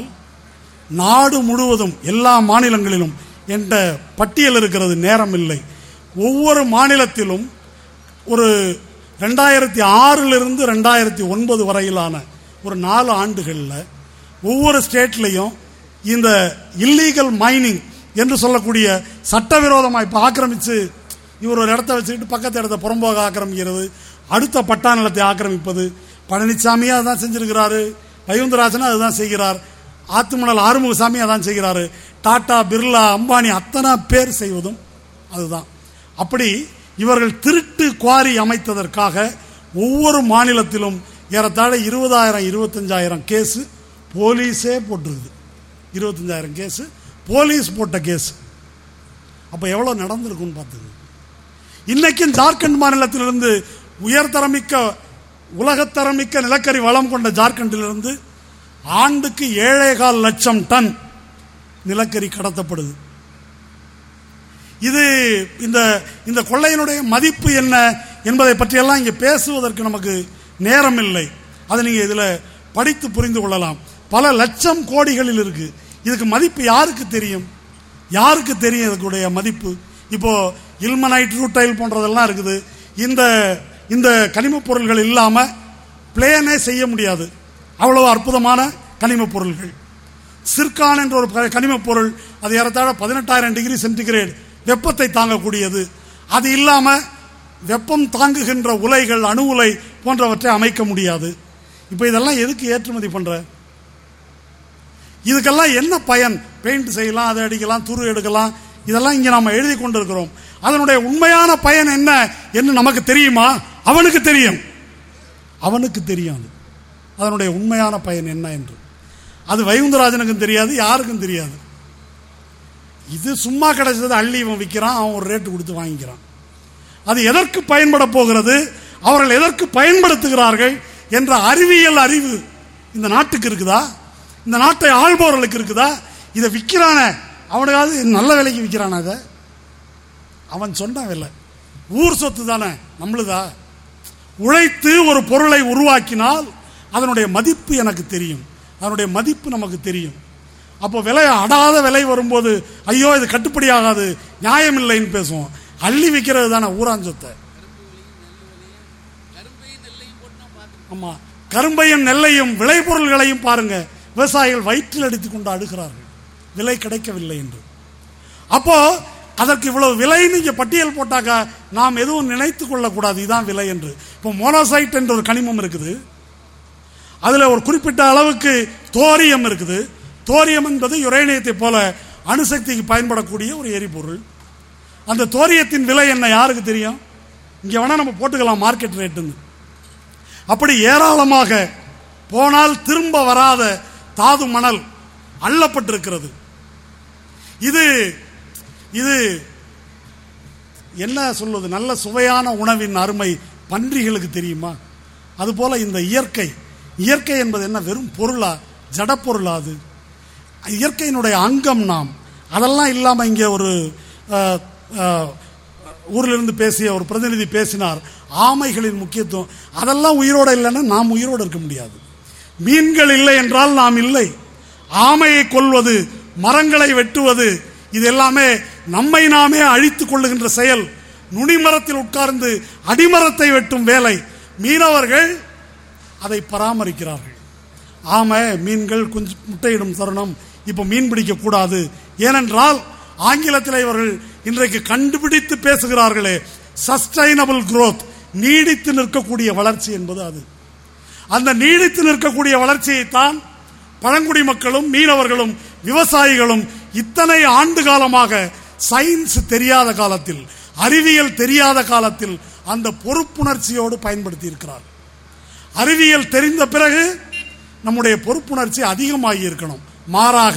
நாடு முழுவதும் எல்லா மாநிலங்களிலும் என்ற பட்டியல் இருக்கிறது நேரம் இல்லை ஒவ்வொரு மாநிலத்திலும் ஒரு ரெண்டாயிரத்தி ஆறிலிருந்து ரெண்டாயிரத்தி ஒன்பது வரையிலான ஒரு நாலு ஆண்டுகளில் ஒவ்வொரு ஸ்டேட்லையும் இந்த இல்லீகல் மைனிங் என்று சொல்லக்கூடிய சட்டவிரோதமாக இப்போ ஆக்கிரமித்து இவர் ஒரு இடத்த வச்சுக்கிட்டு பக்கத்து இடத்த புறம்போக ஆக்கிரமிக்கிறது அடுத்த பட்டா நிலத்தை ஆக்கிரமிப்பது பழனிசாமியும் அதுதான் செஞ்சிருக்கிறாரு வைகுந்தராஜனும் அதுதான் செய்கிறார் ஆத்துமணல் ஆறுமுகசாமி அதான் செய்கிறாரு டாடா பிர்லா அம்பானி அத்தனை பேர் செய்வதும் அதுதான் அப்படி இவர்கள் திருட்டு குவாரி அமைத்ததற்காக ஒவ்வொரு மாநிலத்திலும் ஏறத்தாழ இருபதாயிரம் இருபத்தஞ்சாயிரம் கேஸ் போலீஸே போட்டிருக்குது இருபத்தஞ்சாயிரம் கேஸ் போலீஸ் போட்ட கேஸ் அப்ப எவ்வளவு நடந்திருக்கும்னு பார்த்துங்க இன்னைக்கும் ஜார்க்கண்ட் மாநிலத்திலிருந்து உயர்தரமிக்க உலகத்தரமிக்க நிலக்கரி வளம் கொண்ட ஜார்க்கண்டிலிருந்து ஆண்டுக்கு ஏழேகால் லட்சம் டன் நிலக்கரி கடத்தப்படுது இது இந்த இந்த கொள்ளையினுடைய மதிப்பு என்ன என்பதை பற்றியெல்லாம் இங்கே பேசுவதற்கு நமக்கு நேரம் இல்லை அதை நீங்க இதுல படித்து புரிந்து கொள்ளலாம் பல லட்சம் கோடிகளில் இருக்கு இதுக்கு மதிப்பு யாருக்கு தெரியும் யாருக்கு தெரியும் இதுக்குடைய மதிப்பு இப்போ இல்மனைட் ரூட்டைல் போன்றதெல்லாம் இருக்குது இந்த இந்த கனிமப் பொருள்கள் இல்லாம பிளேனே செய்ய முடியாது அவ்வளவு அற்புதமான கனிமப் பொருள்கள் சிர்கான் என்ற ஒரு க- கனிமப் பொருள் அது ஏறத்தாழ பதினெட்டாயிரம் டிகிரி சென்டிகிரேட் வெப்பத்தை தாங்கக்கூடியது அது இல்லாம வெப்பம் தாங்குகின்ற உலைகள் அணு உலை போன்றவற்றை அமைக்க முடியாது இப்போ இதெல்லாம் எதுக்கு ஏற்றுமதி பண்ற இதுக்கெல்லாம் என்ன பயன் பெயிண்ட் செய்யலாம் அதை அடிக்கலாம் துரு எடுக்கலாம் இதெல்லாம் இங்க நாம எழுதி கொண்டிருக்கிறோம் அதனுடைய உண்மையான பயன் என்ன என்று நமக்கு தெரியுமா அவனுக்கு தெரியும் அவனுக்கு தெரியும் அது அதனுடைய உண்மையான பயன் என்ன என்று அது வைகுந்தராஜனுக்கும் தெரியாது யாருக்கும் தெரியாது இது சும்மா கிடைச்சது அள்ளி இவன் விற்கிறான் அவன் ஒரு ரேட்டு கொடுத்து வாங்கிக்கிறான் அது எதற்கு பயன்பட போகிறது அவர்கள் எதற்கு பயன்படுத்துகிறார்கள் என்ற அறிவியல் அறிவு இந்த நாட்டுக்கு இருக்குதா இந்த நாட்டை ஆள்பவர்களுக்கு இருக்குதா இதை விற்கிறானே அவனுக்காவது நல்ல விலைக்கு விற்கிறானா அதை அவன் சொன்ன விலை ஊர் சொத்து தானே நம்மளுதா உழைத்து ஒரு பொருளை உருவாக்கினால் அதனுடைய மதிப்பு எனக்கு தெரியும் அதனுடைய மதிப்பு நமக்கு தெரியும் அப்போ விலை அடாத விலை வரும்போது ஐயோ இது கட்டுப்படி ஆகாது நியாயம் இல்லைன்னு பேசுவோம் அள்ளி விற்கிறது தானே ஊராஞ்சொத்தை ஆமா கரும்பையும் நெல்லையும் விளைபொருள்களையும் பாருங்க விவசாயிகள் வயிற்றில் அடித்துக் கொண்டு அடுகிறார்கள் விலை கிடைக்கவில்லை என்று அப்போ அதற்கு இவ்வளவு விலைன்னு இங்க பட்டியல் போட்டாக்கா நாம் எதுவும் நினைத்துக் கொள்ளக்கூடாது இதான் விலை என்று இப்போ மோனோசைட் என்ற ஒரு கனிமம் இருக்குது அதுல ஒரு குறிப்பிட்ட அளவுக்கு தோரியம் இருக்குது தோரியம் என்பது யுரேனியத்தை போல அணுசக்திக்கு பயன்படக்கூடிய ஒரு எரிபொருள் அந்த தோரியத்தின் விலை என்ன யாருக்கு தெரியும் இங்க வேணா நம்ம போட்டுக்கலாம் மார்க்கெட் ரேட்டுன்னு அப்படி ஏராளமாக போனால் திரும்ப வராத தாது மணல் அள்ளப்பட்டிருக்கிறது இது இது என்ன சொல்வது நல்ல சுவையான உணவின் அருமை பன்றிகளுக்கு தெரியுமா அதுபோல இந்த இயற்கை இயற்கை என்பது என்ன வெறும் பொருளா ஜடப்பொருளா அது இயற்கையினுடைய அங்கம் நாம் அதெல்லாம் இல்லாம இங்கே ஒரு அஹ், அஹ், ஊர்ல இருந்து பேசிய ஒரு பிரதிநிதி பேசினார் ஆமைகளின் முக்கியத்துவம் அதெல்லாம் உயிரோட இல்லைன்னா நாம் உயிரோடு இருக்க முடியாது மீன்கள் இல்லை என்றால் நாம் இல்லை ஆமையை கொல்வது மரங்களை வெட்டுவது இது எல்லாமே நம்மை நாமே அழித்துக் கொள்ளுகின்ற செயல் நுனிமரத்தில் உட்கார்ந்து அடிமரத்தை வெட்டும் வேலை மீனவர்கள் அதை பராமரிக்கிறார்கள் ஆமை மீன்கள் குஞ்சு முட்டையிடும் தருணம் இப்போ மீன் பிடிக்க கூடாது ஏனென்றால் ஆங்கிலத்தில் இவர்கள் இன்றைக்கு கண்டுபிடித்து பேசுகிறார்களே சஸ்டைனபிள் growth நீடித்து நிற்கக்கூடிய வளர்ச்சி என்பது அது அந்த நீடித்து நிற்கக்கூடிய வளர்ச்சியைத்தான் பழங்குடி மக்களும் மீனவர்களும் விவசாயிகளும் இத்தனை ஆண்டு காலமாக சயின்ஸ் தெரியாத காலத்தில் அறிவியல் தெரியாத காலத்தில் அந்த பொறுப்புணர்ச்சியோடு பயன்படுத்தி இருக்கிறார் அறிவியல் தெரிந்த பிறகு நம்முடைய பொறுப்புணர்ச்சி அதிகமாகி இருக்கணும் மாறாக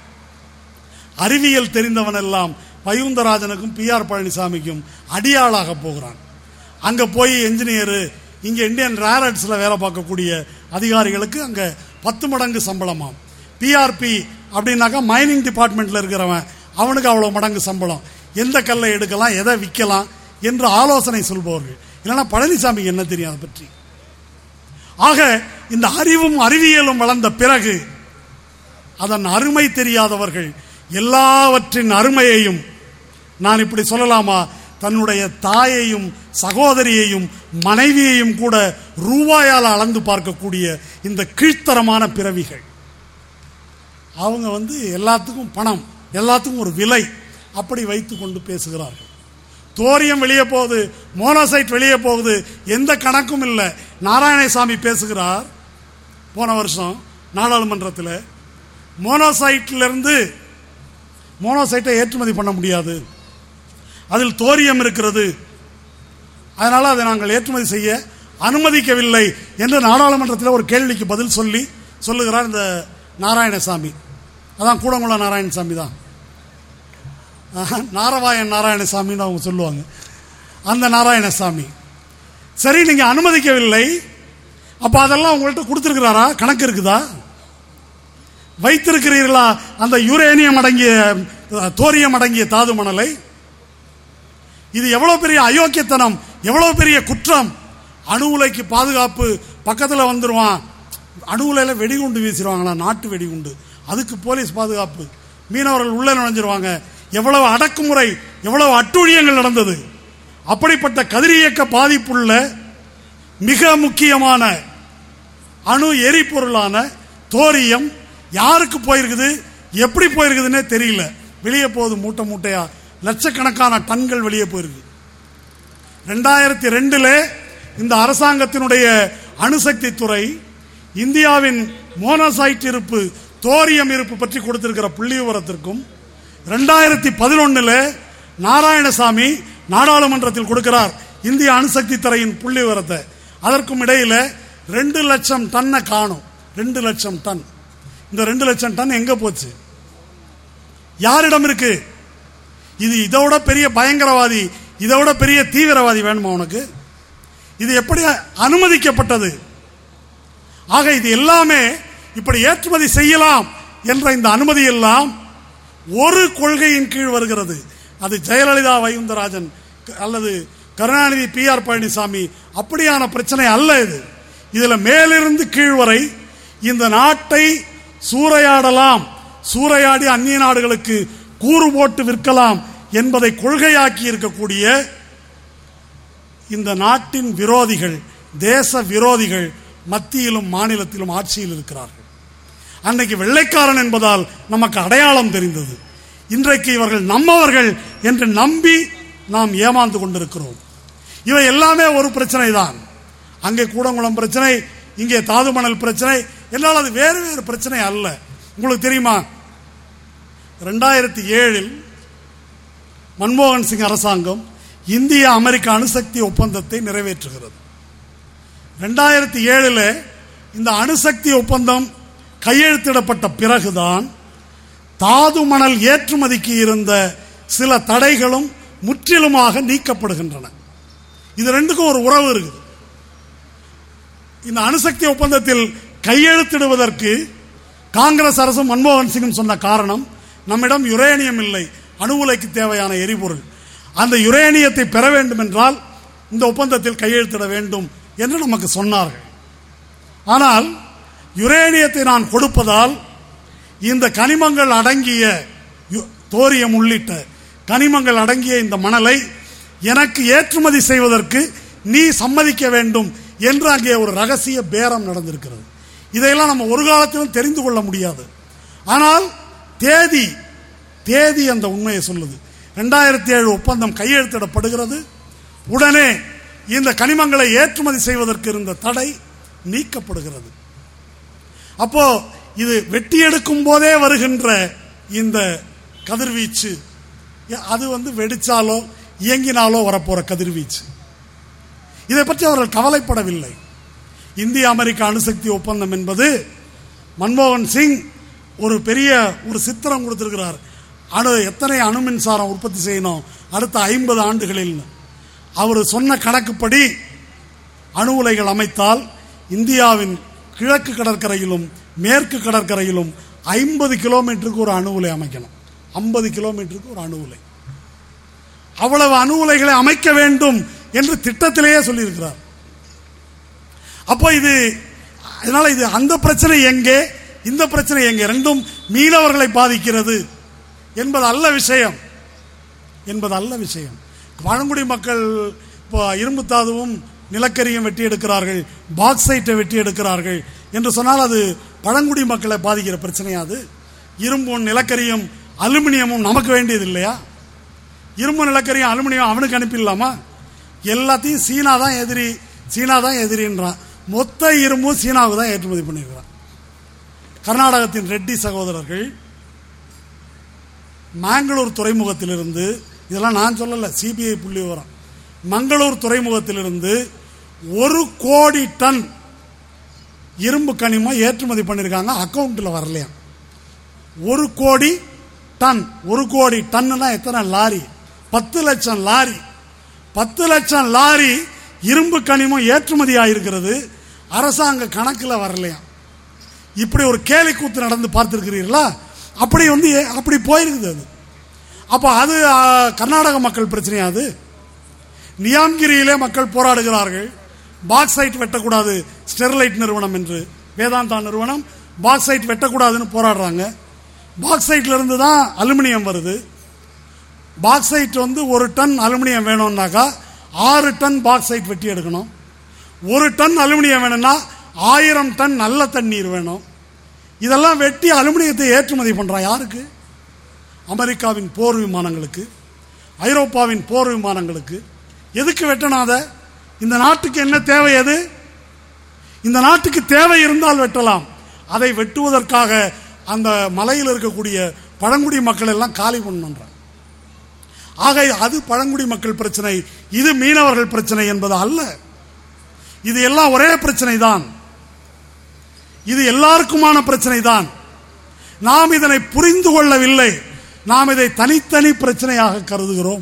அறிவியல் தெரிந்தவன் எல்லாம் பயுந்தராஜனுக்கும் பி ஆர் பழனிசாமிக்கும் அடியாளாக போகிறான் அங்க போய் என்ஜினியர் இங்க இந்தியன் ரேரட்ஸ்ல வேலை பார்க்கக்கூடிய அதிகாரிகளுக்கு அங்க பத்து மடங்கு சம்பளமாம் பிஆர்பி அப்படின்னாக்கா மைனிங் டிபார்ட்மெண்ட்ல இருக்கிறவன் அவனுக்கு அவ்வளவு மடங்கு சம்பளம் எந்த கல்லை எடுக்கலாம் எதை விற்கலாம் என்று ஆலோசனை சொல்பவர்கள் இல்லைன்னா பழனிசாமிக்கு என்ன தெரியும் அதை பற்றி ஆக இந்த அறிவும் அறிவியலும் வளர்ந்த பிறகு அதன் அருமை தெரியாதவர்கள் எல்லாவற்றின் அருமையையும் நான் இப்படி சொல்லலாமா தன்னுடைய தாயையும் சகோதரியையும் மனைவியையும் கூட ரூபாயால் அளந்து பார்க்கக்கூடிய இந்த கீழ்த்தரமான பிறவிகள் அவங்க வந்து எல்லாத்துக்கும் பணம் எல்லாத்துக்கும் ஒரு விலை அப்படி வைத்துக் கொண்டு பேசுகிறார்கள் தோரியம் வெளியே போகுது மோனோசைட் வெளியே போகுது எந்த கணக்கும் இல்லை நாராயணசாமி பேசுகிறார் போன வருஷம் நாடாளுமன்றத்தில் மோனோசைட்ல இருந்து மோனோசைட்டை ஏற்றுமதி பண்ண முடியாது அதில் தோரியம் இருக்கிறது அதனால அதை நாங்கள் ஏற்றுமதி செய்ய அனுமதிக்கவில்லை என்று நாடாளுமன்றத்தில் ஒரு கேள்விக்கு பதில் சொல்லி சொல்லுகிறார் இந்த நாராயணசாமி அதான் கூடங்குளம் நாராயணசாமி தான் ஆஹா, நாரவாயன் நாராயணசாமின்னு அவங்க சொல்லுவாங்க அந்த நாராயணசாமி சரி நீங்க அனுமதிக்கவில்லை அப்ப அதெல்லாம் உங்கள்ட்ட கொடுத்துருக்கிறாரா கணக்கு இருக்குதா வைத்திருக்கிறீர்களா அந்த யுரேனியம் அடங்கிய அஹ், தோரியம் அடங்கிய தாது மணலை இது எவ்வளவு பெரிய அயோக்கியத்தனம் எவ்வளவு பெரிய குற்றம் அணு உலைக்கு பாதுகாப்பு பக்கத்தில் வந்துருவான் அணு உலையில வெடிகுண்டு வீசிடுவாங்களா நாட்டு வெடிகுண்டு அதுக்கு போலீஸ் பாதுகாப்பு மீனவர்கள் உள்ள நுழைஞ்சிருவாங்க எவ்வளவு அடக்குமுறை எவ்வளவு அட்டூழியங்கள் நடந்தது அப்படிப்பட்ட கதிரியக்க பாதிப்புள்ள மிக முக்கியமான அணு எரிபொருளான தோரியம் யாருக்கு போயிருக்குது எப்படி போயிருக்குதுன்னே தெரியல வெளியே போகுது மூட்டை மூட்டையா லட்சக்கணக்கான டன்கள் வெளியே போயிருக்கு ரெண்டாயிரத்தி ரெண்டுல இந்த அரசாங்கத்தினுடைய அணுசக்தி துறை இந்தியாவின் மோனோசைட் இருப்பு தோரியம் இருப்பு பற்றி கொடுத்திருக்கிற புள்ளி விவரத்திற்கும் ரெண்டாயிரத்தி பதினொன்னுல நாராயணசாமி நாடாளுமன்றத்தில் கொடுக்கிறார் இந்திய அணுசக்தி துறையின் புள்ளி விவரத்தை அதற்கும் இடையில ரெண்டு லட்சம் டன்னை காணும் ரெண்டு லட்சம் டன் இந்த ரெண்டு லட்சம் டன் எங்க போச்சு யாரிடம் இருக்கு இது இதோட பெரிய பயங்கரவாதி இதோட பெரிய தீவிரவாதி வேணுமா உனக்கு இது எப்படி அனுமதிக்கப்பட்டது ஆக இது எல்லாமே இப்படி ஏற்றுமதி செய்யலாம் என்ற இந்த அனுமதி எல்லாம் ஒரு கொள்கையின் கீழ் வருகிறது அது ஜெயலலிதா வைகுந்தராஜன் அல்லது கருணாநிதி பி ஆர் பழனிசாமி அப்படியான பிரச்சனை அல்ல இது இதுல மேலிருந்து கீழ் வரை இந்த நாட்டை சூறையாடலாம் சூறையாடி அந்நிய நாடுகளுக்கு கூறு போட்டு விற்கலாம் என்பதை கொள்கையாக்கி இருக்கக்கூடிய இந்த நாட்டின் விரோதிகள் தேச விரோதிகள் மத்தியிலும் மாநிலத்திலும் ஆட்சியில் இருக்கிறார்கள் அன்னைக்கு வெள்ளைக்காரன் என்பதால் நமக்கு அடையாளம் தெரிந்தது இன்றைக்கு இவர்கள் நம்மவர்கள் என்று நம்பி நாம் ஏமாந்து கொண்டிருக்கிறோம் இவை எல்லாமே ஒரு பிரச்சனை தான் அங்கே கூடங்குளம் பிரச்சனை இங்கே தாதுமணல் பிரச்சனை என்னால் அது வேறு வேறு பிரச்சனை அல்ல உங்களுக்கு தெரியுமா ரெண்டாயிரத்தி ஏழில் மன்மோகன் சிங் அரசாங்கம் இந்திய அமெரிக்க அணுசக்தி ஒப்பந்தத்தை நிறைவேற்றுகிறது ரெண்டாயிரத்தி ஏழுல இந்த அணுசக்தி ஒப்பந்தம் கையெழுத்திடப்பட்ட பிறகுதான் தாது மணல் ஏற்றுமதிக்கு இருந்த சில தடைகளும் முற்றிலுமாக நீக்கப்படுகின்றன இது ரெண்டுக்கும் ஒரு உறவு இருக்குது இந்த அணுசக்தி ஒப்பந்தத்தில் கையெழுத்திடுவதற்கு காங்கிரஸ் அரசும் மன்மோகன் சிங்கும் சொன்ன காரணம் நம்மிடம் யுரேனியம் இல்லை அணு உலைக்கு தேவையான எரிபொருள் அந்த யுரேனியத்தை பெற வேண்டும் என்றால் இந்த ஒப்பந்தத்தில் கையெழுத்திட வேண்டும் என்று நமக்கு சொன்னார்கள் ஆனால் யுரேனியத்தை நான் கொடுப்பதால் இந்த கனிமங்கள் அடங்கிய யு- தோரியம் உள்ளிட்ட கனிமங்கள் அடங்கிய இந்த மணலை எனக்கு ஏற்றுமதி செய்வதற்கு நீ சம்மதிக்க வேண்டும் என்று அங்கே ஒரு ரகசிய பேரம் நடந்திருக்கிறது இதையெல்லாம் நம்ம ஒரு காலத்திலும் தெரிந்து கொள்ள முடியாது ஆனால் தேதி தேதி அந்த உண்மையை சொல்லுது ரெண்டாயிரத்தி ஏழு ஒப்பந்தம் கையெழுத்திடப்படுகிறது உடனே இந்த கனிமங்களை ஏற்றுமதி செய்வதற்கு இருந்த தடை நீக்கப்படுகிறது அப்போ இது வெட்டி எடுக்கும் போதே வருகின்ற இந்த கதிர்வீச்சு எ- அது வந்து வெடிச்சாலோ இயங்கினாலோ வரப்போற கதிர்வீச்சு இதை பற்றி அவர்கள் கவலைப்படவில்லை இந்திய அமெரிக்க அணுசக்தி ஒப்பந்தம் என்பது மன்மோகன் சிங் ஒரு பெரிய ஒரு சித்திரம் கொடுத்திருக்கிறார் அணு எத்தனை அணு மின்சாரம் உற்பத்தி செய்யணும் அடுத்த ஐம்பது ஆண்டுகளில் அவர் சொன்ன கணக்குப்படி அணு உலைகள் அமைத்தால் இந்தியாவின் கிழக்கு கடற்கரையிலும் மேற்கு கடற்கரையிலும் ஐம்பது கிலோமீட்டருக்கு ஒரு அணு உலை அமைக்கணும் ஐம்பது கிலோமீட்டருக்கு ஒரு அணு உலை அவ்வளவு அணு உலைகளை அமைக்க வேண்டும் என்று திட்டத்திலேயே சொல்லியிருக்கிறார் அப்போ இது அதனால இது அந்த பிரச்சனை எங்கே இந்த பிரச்சனை எங்கே ரெண்டும் மீனவர்களை பாதிக்கிறது என்பது அல்ல விஷயம் என்பது அல்ல விஷயம் பழங்குடி மக்கள் இப்போ இரும்புத்தாதுவும் நிலக்கரியும் வெட்டி எடுக்கிறார்கள் பாக்சைட்டை வெட்டி எடுக்கிறார்கள் என்று சொன்னால் அது பழங்குடி மக்களை பாதிக்கிற பிரச்சனையா அது இரும்பும் நிலக்கரியும் அலுமினியமும் நமக்கு வேண்டியது இல்லையா இரும்பு நிலக்கரியும் அலுமினியம் அவனுக்கு அனுப்பிடலாமா எல்லாத்தையும் சீனா தான் எதிரி சீனா தான் எதிரின்றான் மொத்த இரும்பும் சீனாவுக்கு தான் ஏற்றுமதி பண்ணியிருக்கிறான் கர்நாடகத்தின் ரெட்டி சகோதரர்கள் மேங்களூர் துறைமுகத்திலிருந்து இதெல்லாம் நான் சொல்லல சிபிஐ புள்ளி விவரம் மங்களூர் துறைமுகத்திலிருந்து ஒரு கோடி டன் இரும்பு கனிமம் ஏற்றுமதி பண்ணியிருக்காங்க அக்கவுண்ட்ல வரலையா ஒரு கோடி டன் ஒரு கோடி டன்னுனா எத்தனை லாரி பத்து லட்சம் லாரி பத்து லட்சம் லாரி இரும்பு கனிமம் ஏற்றுமதி ஆயிருக்கிறது அரசாங்க கணக்கில் வரலையா இப்படி ஒரு கேலி கூத்து நடந்து பார்த்திருக்கிறீர்களா அப்படி வந்து ஏ- அப்படி போயிருக்குது அது அப்போ அது ஆ, கர்நாடக மக்கள் பிரச்சனையா அது நியாம்கிரியிலே மக்கள் போராடுகிறார்கள் பாக்சைட் வெட்டக்கூடாது ஸ்டெர்லைட் நிறுவனம் என்று வேதாந்தா நிறுவனம் பாக்சைட் வெட்டக்கூடாதுன்னு போராடுறாங்க பாக்சைட்ல இருந்து தான் அலுமினியம் வருது பாக்சைட் வந்து ஒரு டன் அலுமினியம் வேணும்னாக்கா ஆறு டன் பாக்சைட் வெட்டி எடுக்கணும் ஒரு டன் அலுமினியம் வேணும்னா ஆயிரம் டன் நல்ல தண்ணீர் வேணும் இதெல்லாம் வெட்டி அலுமினியத்தை ஏற்றுமதி பண்றான் யாருக்கு அமெரிக்காவின் போர் விமானங்களுக்கு ஐரோப்பாவின் போர் விமானங்களுக்கு எதுக்கு வெட்டணும் அதை இந்த நாட்டுக்கு என்ன தேவை எது இந்த நாட்டுக்கு தேவை இருந்தால் வெட்டலாம் அதை வெட்டுவதற்காக அந்த மலையில் இருக்கக்கூடிய பழங்குடி மக்கள் எல்லாம் காலி பண்ணுன்றாங்க ஆக அது பழங்குடி மக்கள் பிரச்சனை இது மீனவர்கள் பிரச்சனை என்பது அல்ல இது எல்லாம் ஒரே பிரச்சனை தான் இது எல்லாருக்குமான பிரச்சனை தான் நாம் இதனை புரிந்து கொள்ளவில்லை நாம் இதை தனித்தனி பிரச்சனையாக கருதுகிறோம்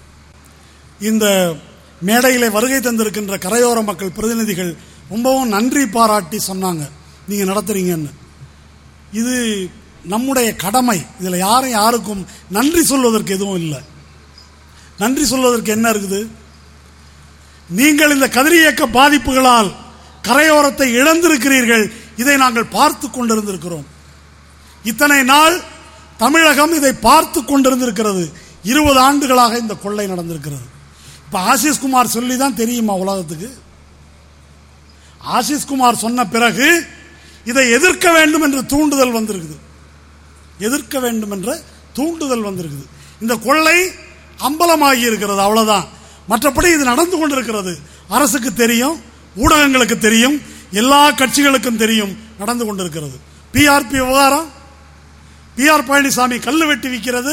இந்த மேடையிலே வருகை தந்திருக்கின்ற கரையோர மக்கள் பிரதிநிதிகள் ரொம்பவும் நன்றி பாராட்டி சொன்னாங்க நீங்க நடத்துறீங்கன்னு இது நம்முடைய கடமை இதுல யாரும் யாருக்கும் நன்றி சொல்வதற்கு எதுவும் இல்லை நன்றி சொல்வதற்கு என்ன இருக்குது நீங்கள் இந்த கதிரியக்க பாதிப்புகளால் கரையோரத்தை இழந்திருக்கிறீர்கள் இதை நாங்கள் பார்த்து கொண்டிருந்திருக்கிறோம் இத்தனை நாள் தமிழகம் இதை பார்த்து கொண்டிருந்திருக்கிறது இருபது ஆண்டுகளாக இந்த கொள்ளை நடந்திருக்கிறது இப்ப ஆசிஷ் குமார் சொல்லி தான் தெரியுமா உலகத்துக்கு ஆசிஷ் குமார் சொன்ன பிறகு இதை எதிர்க்க வேண்டும் என்ற தூண்டுதல் வந்திருக்குது எதிர்க்க வேண்டும் என்ற தூண்டுதல் வந்திருக்குது இந்த கொள்ளை அம்பலமாகி இருக்கிறது அவ்வளவுதான் மற்றபடி இது நடந்து கொண்டிருக்கிறது அரசுக்கு தெரியும் ஊடகங்களுக்கு தெரியும் எல்லா கட்சிகளுக்கும் தெரியும் நடந்து கொண்டிருக்கிறது பிஆர்பி விவகாரம் பிஆர் பழனிசாமி கல்லு வெட்டி விற்கிறது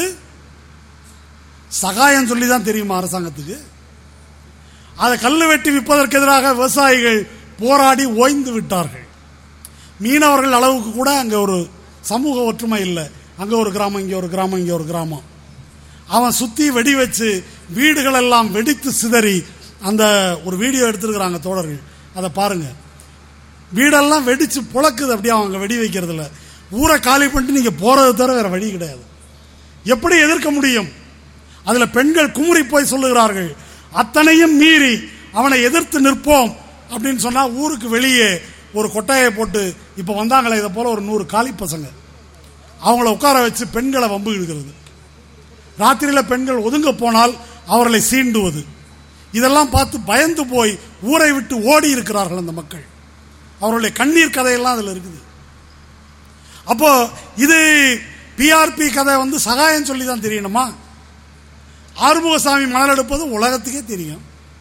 சகாயம் சொல்லி தான் தெரியுமா அரசாங்கத்துக்கு அதை கல்லு வெட்டி விற்பதற்கு எதிராக விவசாயிகள் போராடி ஓய்ந்து விட்டார்கள் மீனவர்கள் அளவுக்கு கூட அங்க ஒரு சமூக ஒற்றுமை இல்லை அங்க ஒரு கிராமம் இங்க ஒரு கிராமம் இங்க ஒரு கிராமம் அவன் சுத்தி வெடி வச்சு வீடுகள் எல்லாம் வெடித்து சிதறி அந்த ஒரு வீடியோ எடுத்திருக்கிறாங்க தோழர்கள் அதை பாருங்க வீடெல்லாம் வெடிச்சு புழக்குது அப்படியே அவங்க வெடி வைக்கிறதுல ஊரை காலி பண்ணிட்டு நீங்க போறது தவிர வேற வழி கிடையாது எப்படி எதிர்க்க முடியும் அதுல பெண்கள் குமுறி போய் சொல்லுகிறார்கள் அத்தனையும் மீறி அவனை எதிர்த்து நிற்போம் அப்படின்னு சொன்னா ஊருக்கு வெளியே ஒரு கொட்டாயை போட்டு இப்போ வந்தாங்களே இதை போல ஒரு நூறு காலி பசங்க அவங்கள உட்கார வச்சு பெண்களை வம்பு இழுக்கிறது ராத்திரியில் பெண்கள் ஒதுங்க போனால் அவர்களை சீண்டுவது இதெல்லாம் பார்த்து பயந்து போய் ஊரை விட்டு ஓடி இருக்கிறார்கள் அந்த மக்கள் அவருடைய கண்ணீர் கதையெல்லாம் அதில் இருக்குது அப்போ இது பிஆர்பி கதை வந்து சகாயம் சொல்லி தான் தெரியணுமா ஆறுமுகசாமி மணல் எடுப்பது உலகத்துக்கே தெரியும்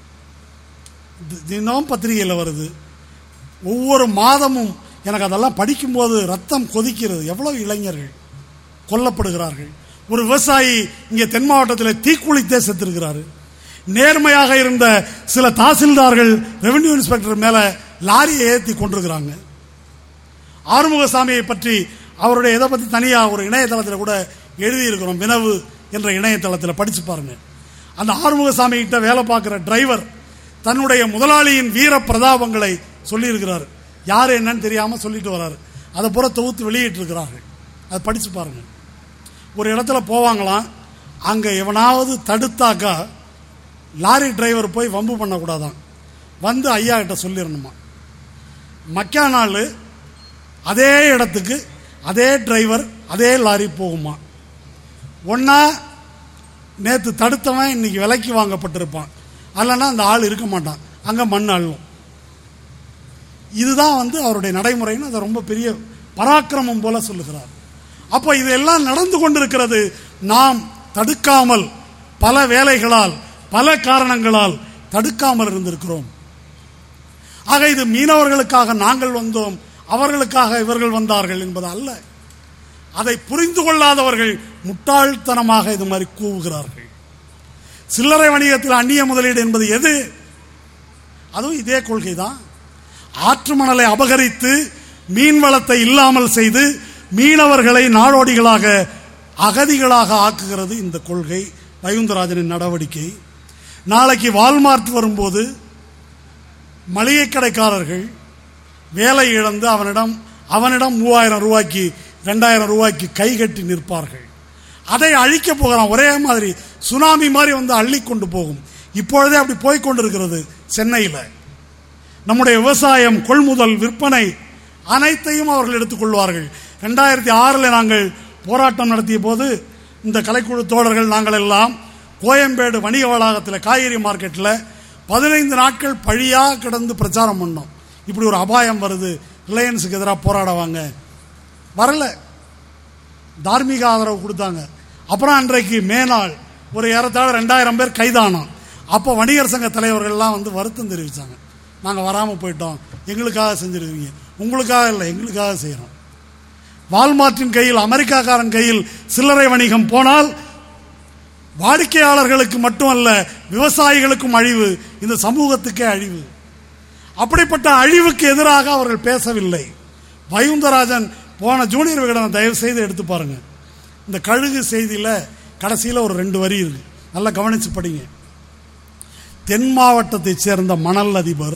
தி- தினம் பத்திரிகையில் வருது ஒவ்வொரு மாதமும் எனக்கு அதெல்லாம் படிக்கும்போது ரத்தம் கொதிக்கிறது எவ்வளவு இளைஞர்கள் கொல்லப்படுகிறார்கள் ஒரு விவசாயி இங்கே தென் மாவட்டத்தில் தீக்குளித்தே செத்திருக்கிறாரு நேர்மையாக இருந்த சில தாசில்தார்கள் ரெவென்யூ இன்ஸ்பெக்டர் மேல லாரியை ஏற்றி கொண்டிருக்கிறாங்க ஆறுமுகசாமியை பற்றி அவருடைய இதை பற்றி தனியாக ஒரு இணையதளத்தில் கூட எழுதியிருக்கிறோம் வினவு என்ற இணையதளத்தில் படிச்சு பாருங்க அந்த ஆறுமுகசாமி கிட்ட வேலை பார்க்குற டிரைவர் தன்னுடைய முதலாளியின் வீர பிரதாபங்களை சொல்லியிருக்கிறார் யார் என்னன்னு தெரியாம சொல்லிட்டு வராரு அதை பூரா தொகுத்து வெளியிட்டு இருக்கிறார்கள் அதை படிச்சு பாருங்க ஒரு இடத்துல போவாங்களாம் அங்க எவனாவது தடுத்தாக்கா லாரி டிரைவர் போய் வம்பு பண்ணக்கூடாதான் வந்து ஐயா கிட்ட சொல்லிடணுமா மக்கா நாள் அதே இடத்துக்கு அதே டிரைவர் அதே லாரி போகுமா ஒன்னா நேத்து தடுத்தவன் இன்னைக்கு விலைக்கு வாங்கப்பட்டிருப்பான் அல்லனா அந்த ஆள் இருக்க மாட்டான் அங்க மண் அள்ளும் இதுதான் வந்து அவருடைய நடைமுறைன்னு அதை ரொம்ப பெரிய பராக்கிரமம் போல சொல்லுகிறார் அப்போ இதெல்லாம் நடந்து கொண்டிருக்கிறது நாம் தடுக்காமல் பல வேலைகளால் பல காரணங்களால் தடுக்காமல் இருந்திருக்கிறோம் ஆக இது மீனவர்களுக்காக நாங்கள் வந்தோம் அவர்களுக்காக இவர்கள் வந்தார்கள் என்பது அல்ல அதை புரிந்து கொள்ளாதவர்கள் முட்டாள்தனமாக இது மாதிரி கூவுகிறார்கள் சில்லறை வணிகத்தில் அந்நிய முதலீடு என்பது எது அதுவும் இதே கொள்கை தான் ஆற்று மணலை அபகரித்து மீன் வளத்தை இல்லாமல் செய்து மீனவர்களை நாடோடிகளாக அகதிகளாக ஆக்குகிறது இந்த கொள்கை வைகுந்தராஜனின் நடவடிக்கை நாளைக்கு வால்மார்ட் வரும்போது மளிகை கடைக்காரர்கள் வேலை இழந்து அவனிடம் அவனிடம் மூவாயிரம் ரூபாய்க்கு ரெண்டாயிரம் ரூபாய்க்கு கை கட்டி நிற்பார்கள் அதை அழிக்க போகிறான் ஒரே மாதிரி சுனாமி மாதிரி வந்து அள்ளி கொண்டு போகும் இப்பொழுதே அப்படி போய் கொண்டிருக்கிறது சென்னையில் நம்முடைய விவசாயம் கொள்முதல் விற்பனை அனைத்தையும் அவர்கள் எடுத்துக்கொள்வார்கள் ரெண்டாயிரத்தி ஆறில் நாங்கள் போராட்டம் நடத்திய போது இந்த கலைக்குழு தோழர்கள் நாங்கள் எல்லாம் கோயம்பேடு வணிக வளாகத்தில் காய்கறி மார்க்கெட்டில் பதினைந்து நாட்கள் பழியாக கிடந்து பிரச்சாரம் பண்ணோம் இப்படி ஒரு அபாயம் வருது ரிலையன்ஸுக்கு எதிராக போராடுவாங்க வரல தார்மீக ஆதரவு கொடுத்தாங்க அப்புறம் அன்றைக்கு மேனாள் ஒரு ஏறத்தாழ ரெண்டாயிரம் பேர் கைதானோம் அப்போ வணிகர் சங்க தலைவர்கள்லாம் வந்து வருத்தம் தெரிவித்தாங்க நாங்கள் வராமல் போயிட்டோம் எங்களுக்காக செஞ்சிருக்கீங்க உங்களுக்காக இல்லை எங்களுக்காக செய்கிறோம் வால்மார்ட்டின் கையில் அமெரிக்காக்காரன் கையில் சில்லறை வணிகம் போனால் வாடிக்கையாளர்களுக்கு மட்டுமல்ல விவசாயிகளுக்கும் அழிவு இந்த சமூகத்துக்கே அழிவு அப்படிப்பட்ட அழிவுக்கு எதிராக அவர்கள் பேசவில்லை வைகுந்தராஜன் போன ஜூனியர் விகடனை தயவு செய்து எடுத்து பாருங்க இந்த கழுகு செய்தியில கடைசியில் ஒரு ரெண்டு வரி இருக்கு நல்லா கவனிச்சு படிங்க தென் மாவட்டத்தைச் சேர்ந்த மணல் அதிபர்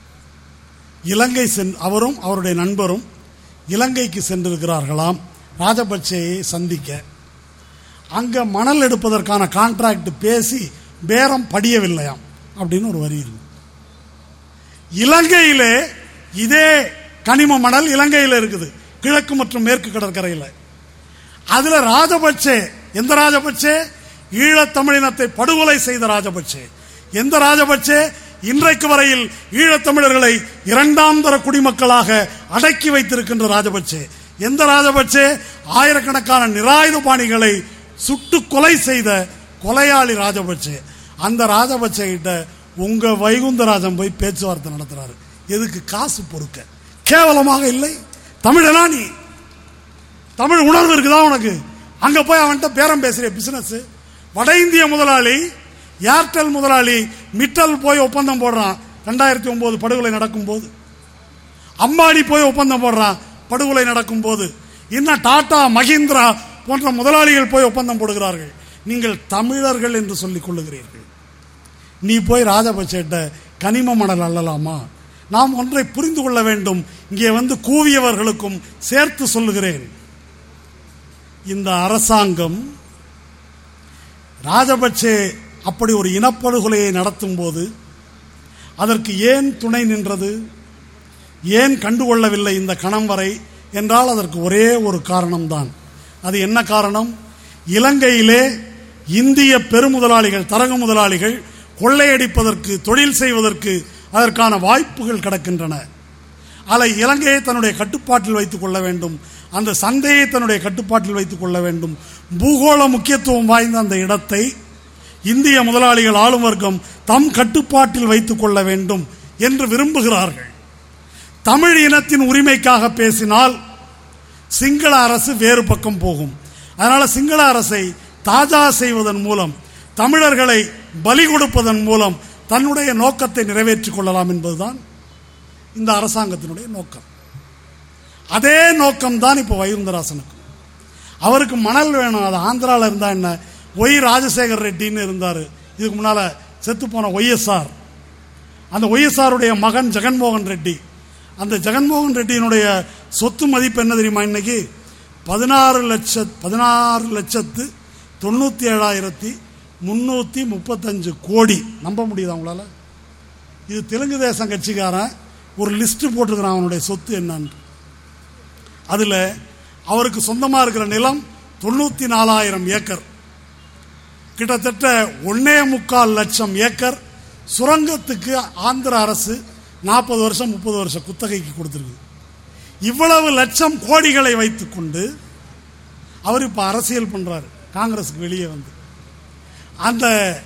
இலங்கை சென் அவரும் அவருடைய நண்பரும் இலங்கைக்கு சென்றிருக்கிறார்களாம் ராஜபக்சேயை சந்திக்க அங்க மணல் எடுப்பதற்கான கான்ட்ராக்ட் பேசி பேரம் படியவில்லையாம் அப்படின்னு ஒரு வரி இருக்கு இலங்கையிலே இதே கனிம மணல் இலங்கையில் இருக்குது கிழக்கு மற்றும் மேற்கு கடற்கரையில் அதுல ராஜபக்சே எந்த ராஜபக்சே ஈழத்தமிழினத்தை படுகொலை செய்த ராஜபக்சே எந்த ராஜபக்சே இன்றைக்கு வரையில் ஈழத்தமிழர்களை இரண்டாம் தர குடிமக்களாக அடக்கி வைத்திருக்கின்ற ராஜபக்சே எந்த ராஜபக்சே ஆயிரக்கணக்கான நிராயுதபாணிகளை சுட்டு கொலை செய்த கொலையாளி ராஜபக்சே அந்த ராஜபக்சே கிட்ட உங்க வைகுந்தராஜன் போய் பேச்சுவார்த்தை நடத்துறாரு எதுக்கு காசு பொறுக்க கேவலமாக இல்லை தமிழனா நீ தமிழ் உணர்வு இருக்குதா உனக்கு அங்க போய் அவன்கிட்ட பேரம் பேசுற பிசினஸ் வட இந்திய முதலாளி ஏர்டெல் முதலாளி மிட்டல் போய் ஒப்பந்தம் போடுறான் ரெண்டாயிரத்தி ஒன்பது படுகொலை நடக்கும் போது அம்பானி போய் ஒப்பந்தம் போடுறான் படுகொலை நடக்கும் போது இன்னும் டாடா மஹிந்திரா போன்ற முதலாளிகள் போய் ஒப்பந்தம் போடுகிறார்கள் நீங்கள் தமிழர்கள் என்று சொல்லிக் கொள்ளுகிறீர்கள் நீ போய் ராஜபக்சேட்ட கனிம மணல் அள்ளலாமா நாம் ஒன்றை புரிந்து கொள்ள வேண்டும் இங்கே வந்து கூவியவர்களுக்கும் சேர்த்து சொல்லுகிறேன் இந்த அரசாங்கம் ராஜபக்சே அப்படி ஒரு இனப்படுகொலையை நடத்தும் போது அதற்கு ஏன் துணை நின்றது ஏன் கண்டுகொள்ளவில்லை இந்த கணம் வரை என்றால் அதற்கு ஒரே ஒரு காரணம்தான் அது என்ன காரணம் இலங்கையிலே இந்திய பெருமுதலாளிகள் தரகு முதலாளிகள் கொள்ளையடிப்பதற்கு தொழில் செய்வதற்கு அதற்கான வாய்ப்புகள் கிடக்கின்றன அதை இலங்கையை தன்னுடைய கட்டுப்பாட்டில் வைத்துக் கொள்ள வேண்டும் அந்த சந்தையை தன்னுடைய கட்டுப்பாட்டில் வைத்துக் கொள்ள வேண்டும் பூகோள முக்கியத்துவம் வாய்ந்த அந்த இடத்தை இந்திய முதலாளிகள் ஆளும் வர்க்கம் தம் கட்டுப்பாட்டில் வைத்துக் கொள்ள வேண்டும் என்று விரும்புகிறார்கள் தமிழ் இனத்தின் உரிமைக்காக பேசினால் சிங்கள அரசு வேறு பக்கம் போகும் அதனால சிங்கள அரசை தாஜா செய்வதன் மூலம் தமிழர்களை பலி கொடுப்பதன் மூலம் தன்னுடைய நோக்கத்தை நிறைவேற்றிக் கொள்ளலாம் என்பதுதான் இந்த அரசாங்கத்தினுடைய நோக்கம் அதே நோக்கம்தான் இப்போ வைகுந்தராசனுக்கு அவருக்கு மணல் வேணும் அது ஆந்திராவில் இருந்தா என்ன ஒய் ராஜசேகர் ரெட்டின்னு இருந்தார் இதுக்கு முன்னால செத்து போன ஒய்எஸ்ஆர் அந்த ஒய்எஸ்ஆருடைய மகன் ஜெகன்மோகன் ரெட்டி அந்த ஜெகன்மோகன் ரெட்டியினுடைய சொத்து மதிப்பு என்ன தெரியுமா இன்னைக்கு பதினாறு லட்ச பதினாறு லட்சத்து தொண்ணூற்றி ஏழாயிரத்தி முந்நூற்றி முப்பத்தஞ்சு கோடி நம்ப முடியுதா உங்களால் இது தெலுங்கு தேசம் கட்சிக்காரன் ஒரு லிஸ்ட் போட்டிருக்கிறான் அவனுடைய சொத்து என்னன்னு அதில் அவருக்கு சொந்தமாக இருக்கிற நிலம் தொண்ணூற்றி நாலாயிரம் ஏக்கர் கிட்டத்தட்ட ஒன்னே முக்கால் லட்சம் ஏக்கர் சுரங்கத்துக்கு ஆந்திர அரசு நாற்பது வருஷம் முப்பது வருஷம் குத்தகைக்கு கொடுத்துருக்கு இவ்வளவு லட்சம் கோடிகளை வைத்துக்கொண்டு அவர் இப்போ அரசியல் பண்றாரு காங்கிரஸுக்கு வெளியே வந்து அந்த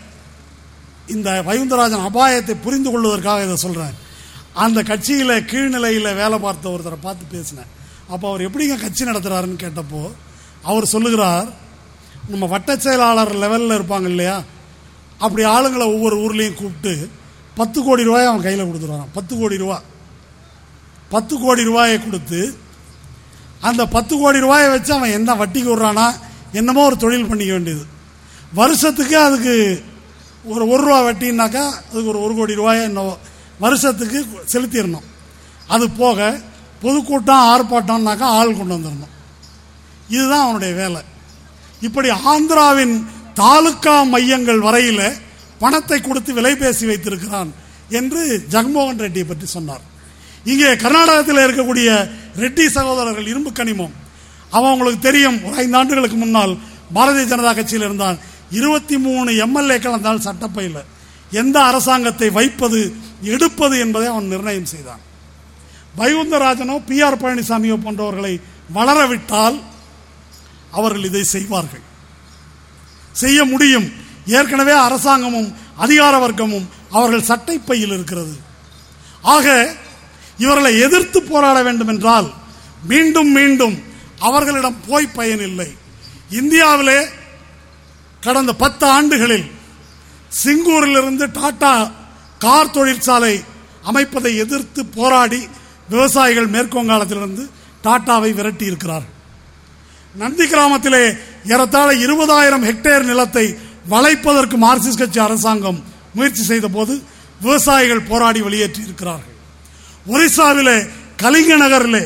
இந்த வைகுந்தராஜன் அபாயத்தை புரிந்து கொள்வதற்காக இதை சொல்றேன் அந்த கட்சியில கீழ்நிலையில வேலை பார்த்த ஒருத்தரை பார்த்து பேசினேன் அப்போ அவர் எப்படிங்க கட்சி நடத்துறாருன்னு கேட்டப்போ அவர் சொல்லுகிறார் நம்ம வட்ட செயலாளர் லெவலில் இருப்பாங்க இல்லையா அப்படி ஆளுங்களை ஒவ்வொரு ஊர்லேயும் கூப்பிட்டு பத்து கோடி ரூபாய் அவன் கையில் கொடுத்துருவான் பத்து கோடி ரூபா பத்து கோடி ரூபாயை கொடுத்து அந்த பத்து கோடி ரூபாயை வச்சு அவன் என்ன வட்டிக்கு விடுறானா என்னமோ ஒரு தொழில் பண்ணிக்க வேண்டியது வருஷத்துக்கு அதுக்கு ஒரு ஒரு ரூபா வட்டின்னாக்கா அதுக்கு ஒரு ஒரு கோடி ரூபாயை என்னவோ வருஷத்துக்கு செலுத்திடணும் அது போக பொதுக்கூட்டம் ஆர்ப்பாட்டம்னாக்கா ஆள் கொண்டு வந்துடணும் இதுதான் அவனுடைய வேலை இப்படி ஆந்திராவின் தாலுகா மையங்கள் வரையில பணத்தை கொடுத்து விலை பேசி வைத்திருக்கிறான் என்று ஜெகன்மோகன் ரெட்டியை பற்றி சொன்னார் இங்கே கர்நாடகத்தில் இருக்கக்கூடிய ரெட்டி சகோதரர்கள் இரும்பு கனிமம் அவன் உங்களுக்கு தெரியும் ஒரு ஐந்து ஆண்டுகளுக்கு முன்னால் பாரதிய ஜனதா கட்சியில் இருந்தான் இருபத்தி மூணு எம்எல்ஏக்கள் அந்த ஆள் சட்டப்பையில் எந்த அரசாங்கத்தை வைப்பது எடுப்பது என்பதை அவன் நிர்ணயம் செய்தான் வைகுந்தராஜனோ பி ஆர் பழனிசாமியோ போன்றவர்களை வளரவிட்டால் அவர்கள் இதை செய்வார்கள் செய்ய முடியும் ஏற்கனவே அரசாங்கமும் அதிகார வர்க்கமும் அவர்கள் சட்டைப்பையில் இருக்கிறது ஆக இவர்களை எதிர்த்து போராட வேண்டும் என்றால் மீண்டும் மீண்டும் அவர்களிடம் போய் பயனில்லை இந்தியாவிலே கடந்த பத்து ஆண்டுகளில் சிங்கூரிலிருந்து டாடா கார் தொழிற்சாலை அமைப்பதை எதிர்த்து போராடி விவசாயிகள் மேற்குவங்காளத்திலிருந்து டாட்டாவை விரட்டி இருக்கிறார்கள் நந்தி கிராமத்திலே ஏறத்தாழ இருபதாயிரம் ஹெக்டேர் நிலத்தை வளைப்பதற்கு மார்க்சிஸ்ட் கட்சி அரசாங்கம் முயற்சி செய்த போது விவசாயிகள் போராடி வெளியேற்றி இருக்கிறார்கள் ஒரிசாவிலே கலிங்க நகரிலே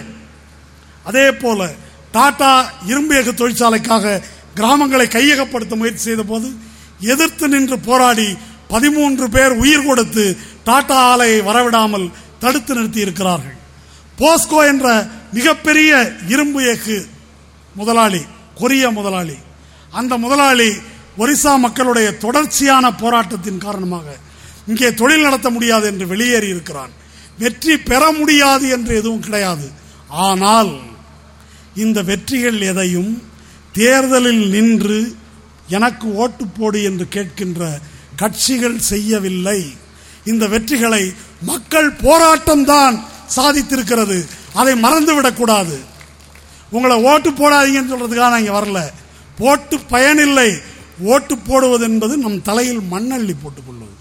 அதே போல டாடா இரும்பு எஃகு தொழிற்சாலைக்காக கிராமங்களை கையகப்படுத்த முயற்சி செய்த போது எதிர்த்து நின்று போராடி பதிமூன்று பேர் உயிர் கொடுத்து டாடா ஆலையை வரவிடாமல் தடுத்து நிறுத்தி இருக்கிறார்கள் போஸ்கோ என்ற மிகப்பெரிய இரும்பு எஃகு முதலாளி கொரிய முதலாளி அந்த முதலாளி ஒரிசா மக்களுடைய தொடர்ச்சியான போராட்டத்தின் காரணமாக இங்கே தொழில் நடத்த முடியாது என்று வெளியேறி இருக்கிறான் வெற்றி பெற முடியாது என்று எதுவும் கிடையாது ஆனால் இந்த வெற்றிகள் எதையும் தேர்தலில் நின்று எனக்கு ஓட்டு போடு என்று கேட்கின்ற கட்சிகள் செய்யவில்லை இந்த வெற்றிகளை மக்கள் போராட்டம்தான் சாதித்திருக்கிறது அதை மறந்துவிடக் கூடாது உங்களை ஓட்டு போடாதீங்கன்னு சொல்றதுக்காக நான் இங்க வரல போட்டு பயனில்லை ஓட்டு போடுவது என்பது நம் தலையில் மண்ணள்ளி போட்டுக் கொள்வது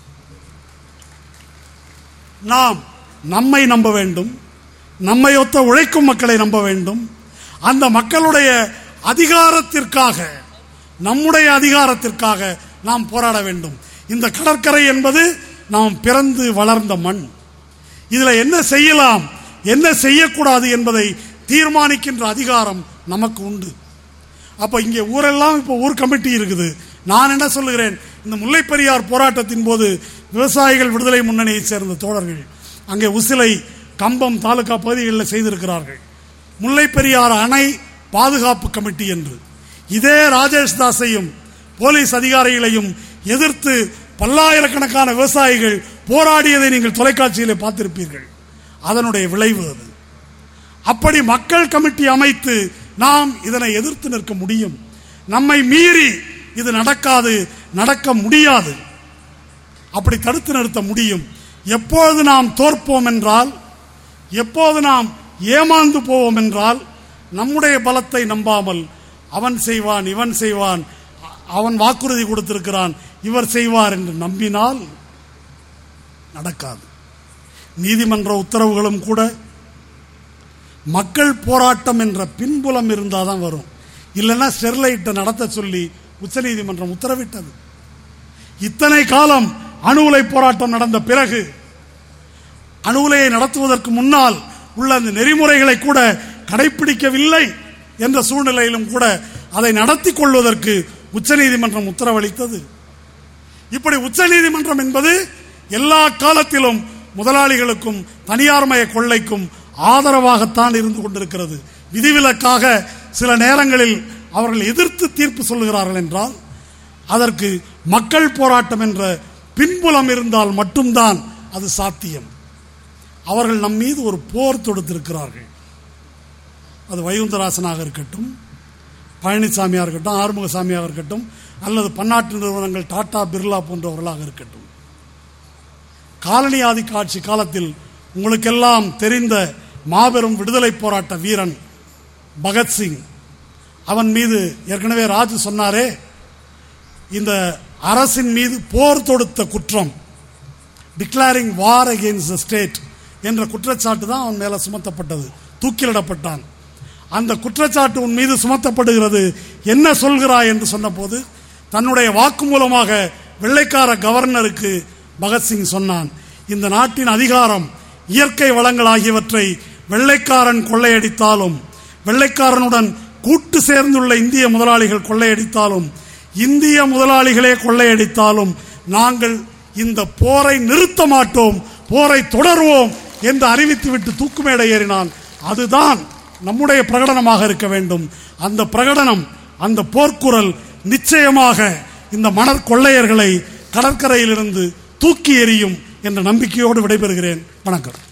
நாம் நம்மை நம்ப வேண்டும் நம்மை ஒத்த உழைக்கும் மக்களை நம்ப வேண்டும் அந்த மக்களுடைய அதிகாரத்திற்காக நம்முடைய அதிகாரத்திற்காக நாம் போராட வேண்டும் இந்த கடற்கரை என்பது நாம் பிறந்து வளர்ந்த மண் இதுல என்ன செய்யலாம் என்ன செய்யக்கூடாது என்பதை தீர்மானிக்கின்ற அதிகாரம் நமக்கு உண்டு அப்ப இங்கே ஊரெல்லாம் இப்போ ஊர் கமிட்டி இருக்குது நான் என்ன சொல்லுகிறேன் இந்த முல்லைப்பெரியார் போராட்டத்தின் போது விவசாயிகள் விடுதலை முன்னணியை சேர்ந்த தோழர்கள் அங்கே உசிலை கம்பம் தாலுகா பகுதிகளில் செய்திருக்கிறார்கள் முல்லை பெரியாறு அணை பாதுகாப்பு கமிட்டி என்று இதே ராஜேஷ் தாஸையும் போலீஸ் அதிகாரிகளையும் எதிர்த்து பல்லாயிரக்கணக்கான விவசாயிகள் போராடியதை நீங்கள் தொலைக்காட்சியிலே பார்த்திருப்பீர்கள் அதனுடைய விளைவு அது அப்படி மக்கள் கமிட்டி அமைத்து நாம் இதனை எதிர்த்து நிற்க முடியும் நம்மை மீறி இது நடக்காது நடக்க முடியாது அப்படி தடுத்து நிறுத்த முடியும் எப்பொழுது நாம் தோற்போம் என்றால் எப்போது நாம் ஏமாந்து போவோம் என்றால் நம்முடைய பலத்தை நம்பாமல் அவன் செய்வான் இவன் செய்வான் அ- அவன் வாக்குறுதி கொடுத்திருக்கிறான் இவர் செய்வார் என்று நம்பினால் நடக்காது நீதிமன்ற உத்தரவுகளும் கூட மக்கள் போராட்டம் என்ற பின்புலம் இருந்தால் தான் வரும் இல்லைன்னா ஸ்டெர்லைட்டை நடத்த சொல்லி உச்சநீதிமன்றம் உத்தரவிட்டது இத்தனை காலம் அணு உலை போராட்டம் நடந்த பிறகு அணு உலையை நடத்துவதற்கு முன்னால் உள்ள அந்த நெறிமுறைகளை கூட கடைபிடிக்கவில்லை என்ற சூழ்நிலையிலும் கூட அதை நடத்தி கொள்வதற்கு உச்சநீதிமன்றம் உத்தரவளித்தது இப்படி உச்சநீதிமன்றம் என்பது எல்லா காலத்திலும் முதலாளிகளுக்கும் தனியார்மய கொள்ளைக்கும் ஆதரவாகத்தான் இருந்து கொண்டிருக்கிறது விதிவிலக்காக சில நேரங்களில் அவர்கள் எதிர்த்து தீர்ப்பு சொல்லுகிறார்கள் என்றால் அதற்கு மக்கள் போராட்டம் என்ற பின்புலம் இருந்தால் மட்டும்தான் அது சாத்தியம் அவர்கள் நம் மீது ஒரு போர் தொடுத்திருக்கிறார்கள் அது வைகுந்தராசனாக இருக்கட்டும் பழனிசாமியாக இருக்கட்டும் ஆறுமுகசாமியாக இருக்கட்டும் அல்லது பன்னாட்டு நிறுவனங்கள் டாடா பிர்லா போன்றவர்களாக இருக்கட்டும் காலனி ஆதிக்க ஆட்சி காலத்தில் உங்களுக்கெல்லாம் தெரிந்த மாபெரும் விடுதலை போராட்ட வீரன் பகத்சிங் அவன் மீது ஏற்கனவே ராஜு சொன்னாரே இந்த அரசின் மீது போர் தொடுத்த குற்றம் declaring war against the state என்ற குற்றச்சாட்டு தான் அவன் மேல சுமத்தப்பட்டது தூக்கிலிடப்பட்டான் அந்த குற்றச்சாட்டு உன் மீது சுமத்தப்படுகிறது என்ன சொல்கிறாய் என்று சொன்னபோது தன்னுடைய வாக்குமூலமாக வெள்ளைக்கார கவர்னருக்கு பகத்சிங் சொன்னான் இந்த நாட்டின் அதிகாரம் இயற்கை வளங்கள் ஆகியவற்றை வெள்ளைக்காரன் கொள்ளையடித்தாலும் வெள்ளைக்காரனுடன் கூட்டு சேர்ந்துள்ள இந்திய முதலாளிகள் கொள்ளையடித்தாலும் இந்திய முதலாளிகளே கொள்ளையடித்தாலும் நாங்கள் இந்த போரை நிறுத்த மாட்டோம் போரை தொடருவோம் என்று அறிவித்துவிட்டு தூக்குமேடை ஏறினான் அதுதான் நம்முடைய பிரகடனமாக இருக்க வேண்டும் அந்த பிரகடனம் அந்த போர்க்குரல் நிச்சயமாக இந்த மணற் கொள்ளையர்களை கடற்கரையிலிருந்து தூக்கி எறியும் என்ற நம்பிக்கையோடு விடைபெறுகிறேன் வணக்கம்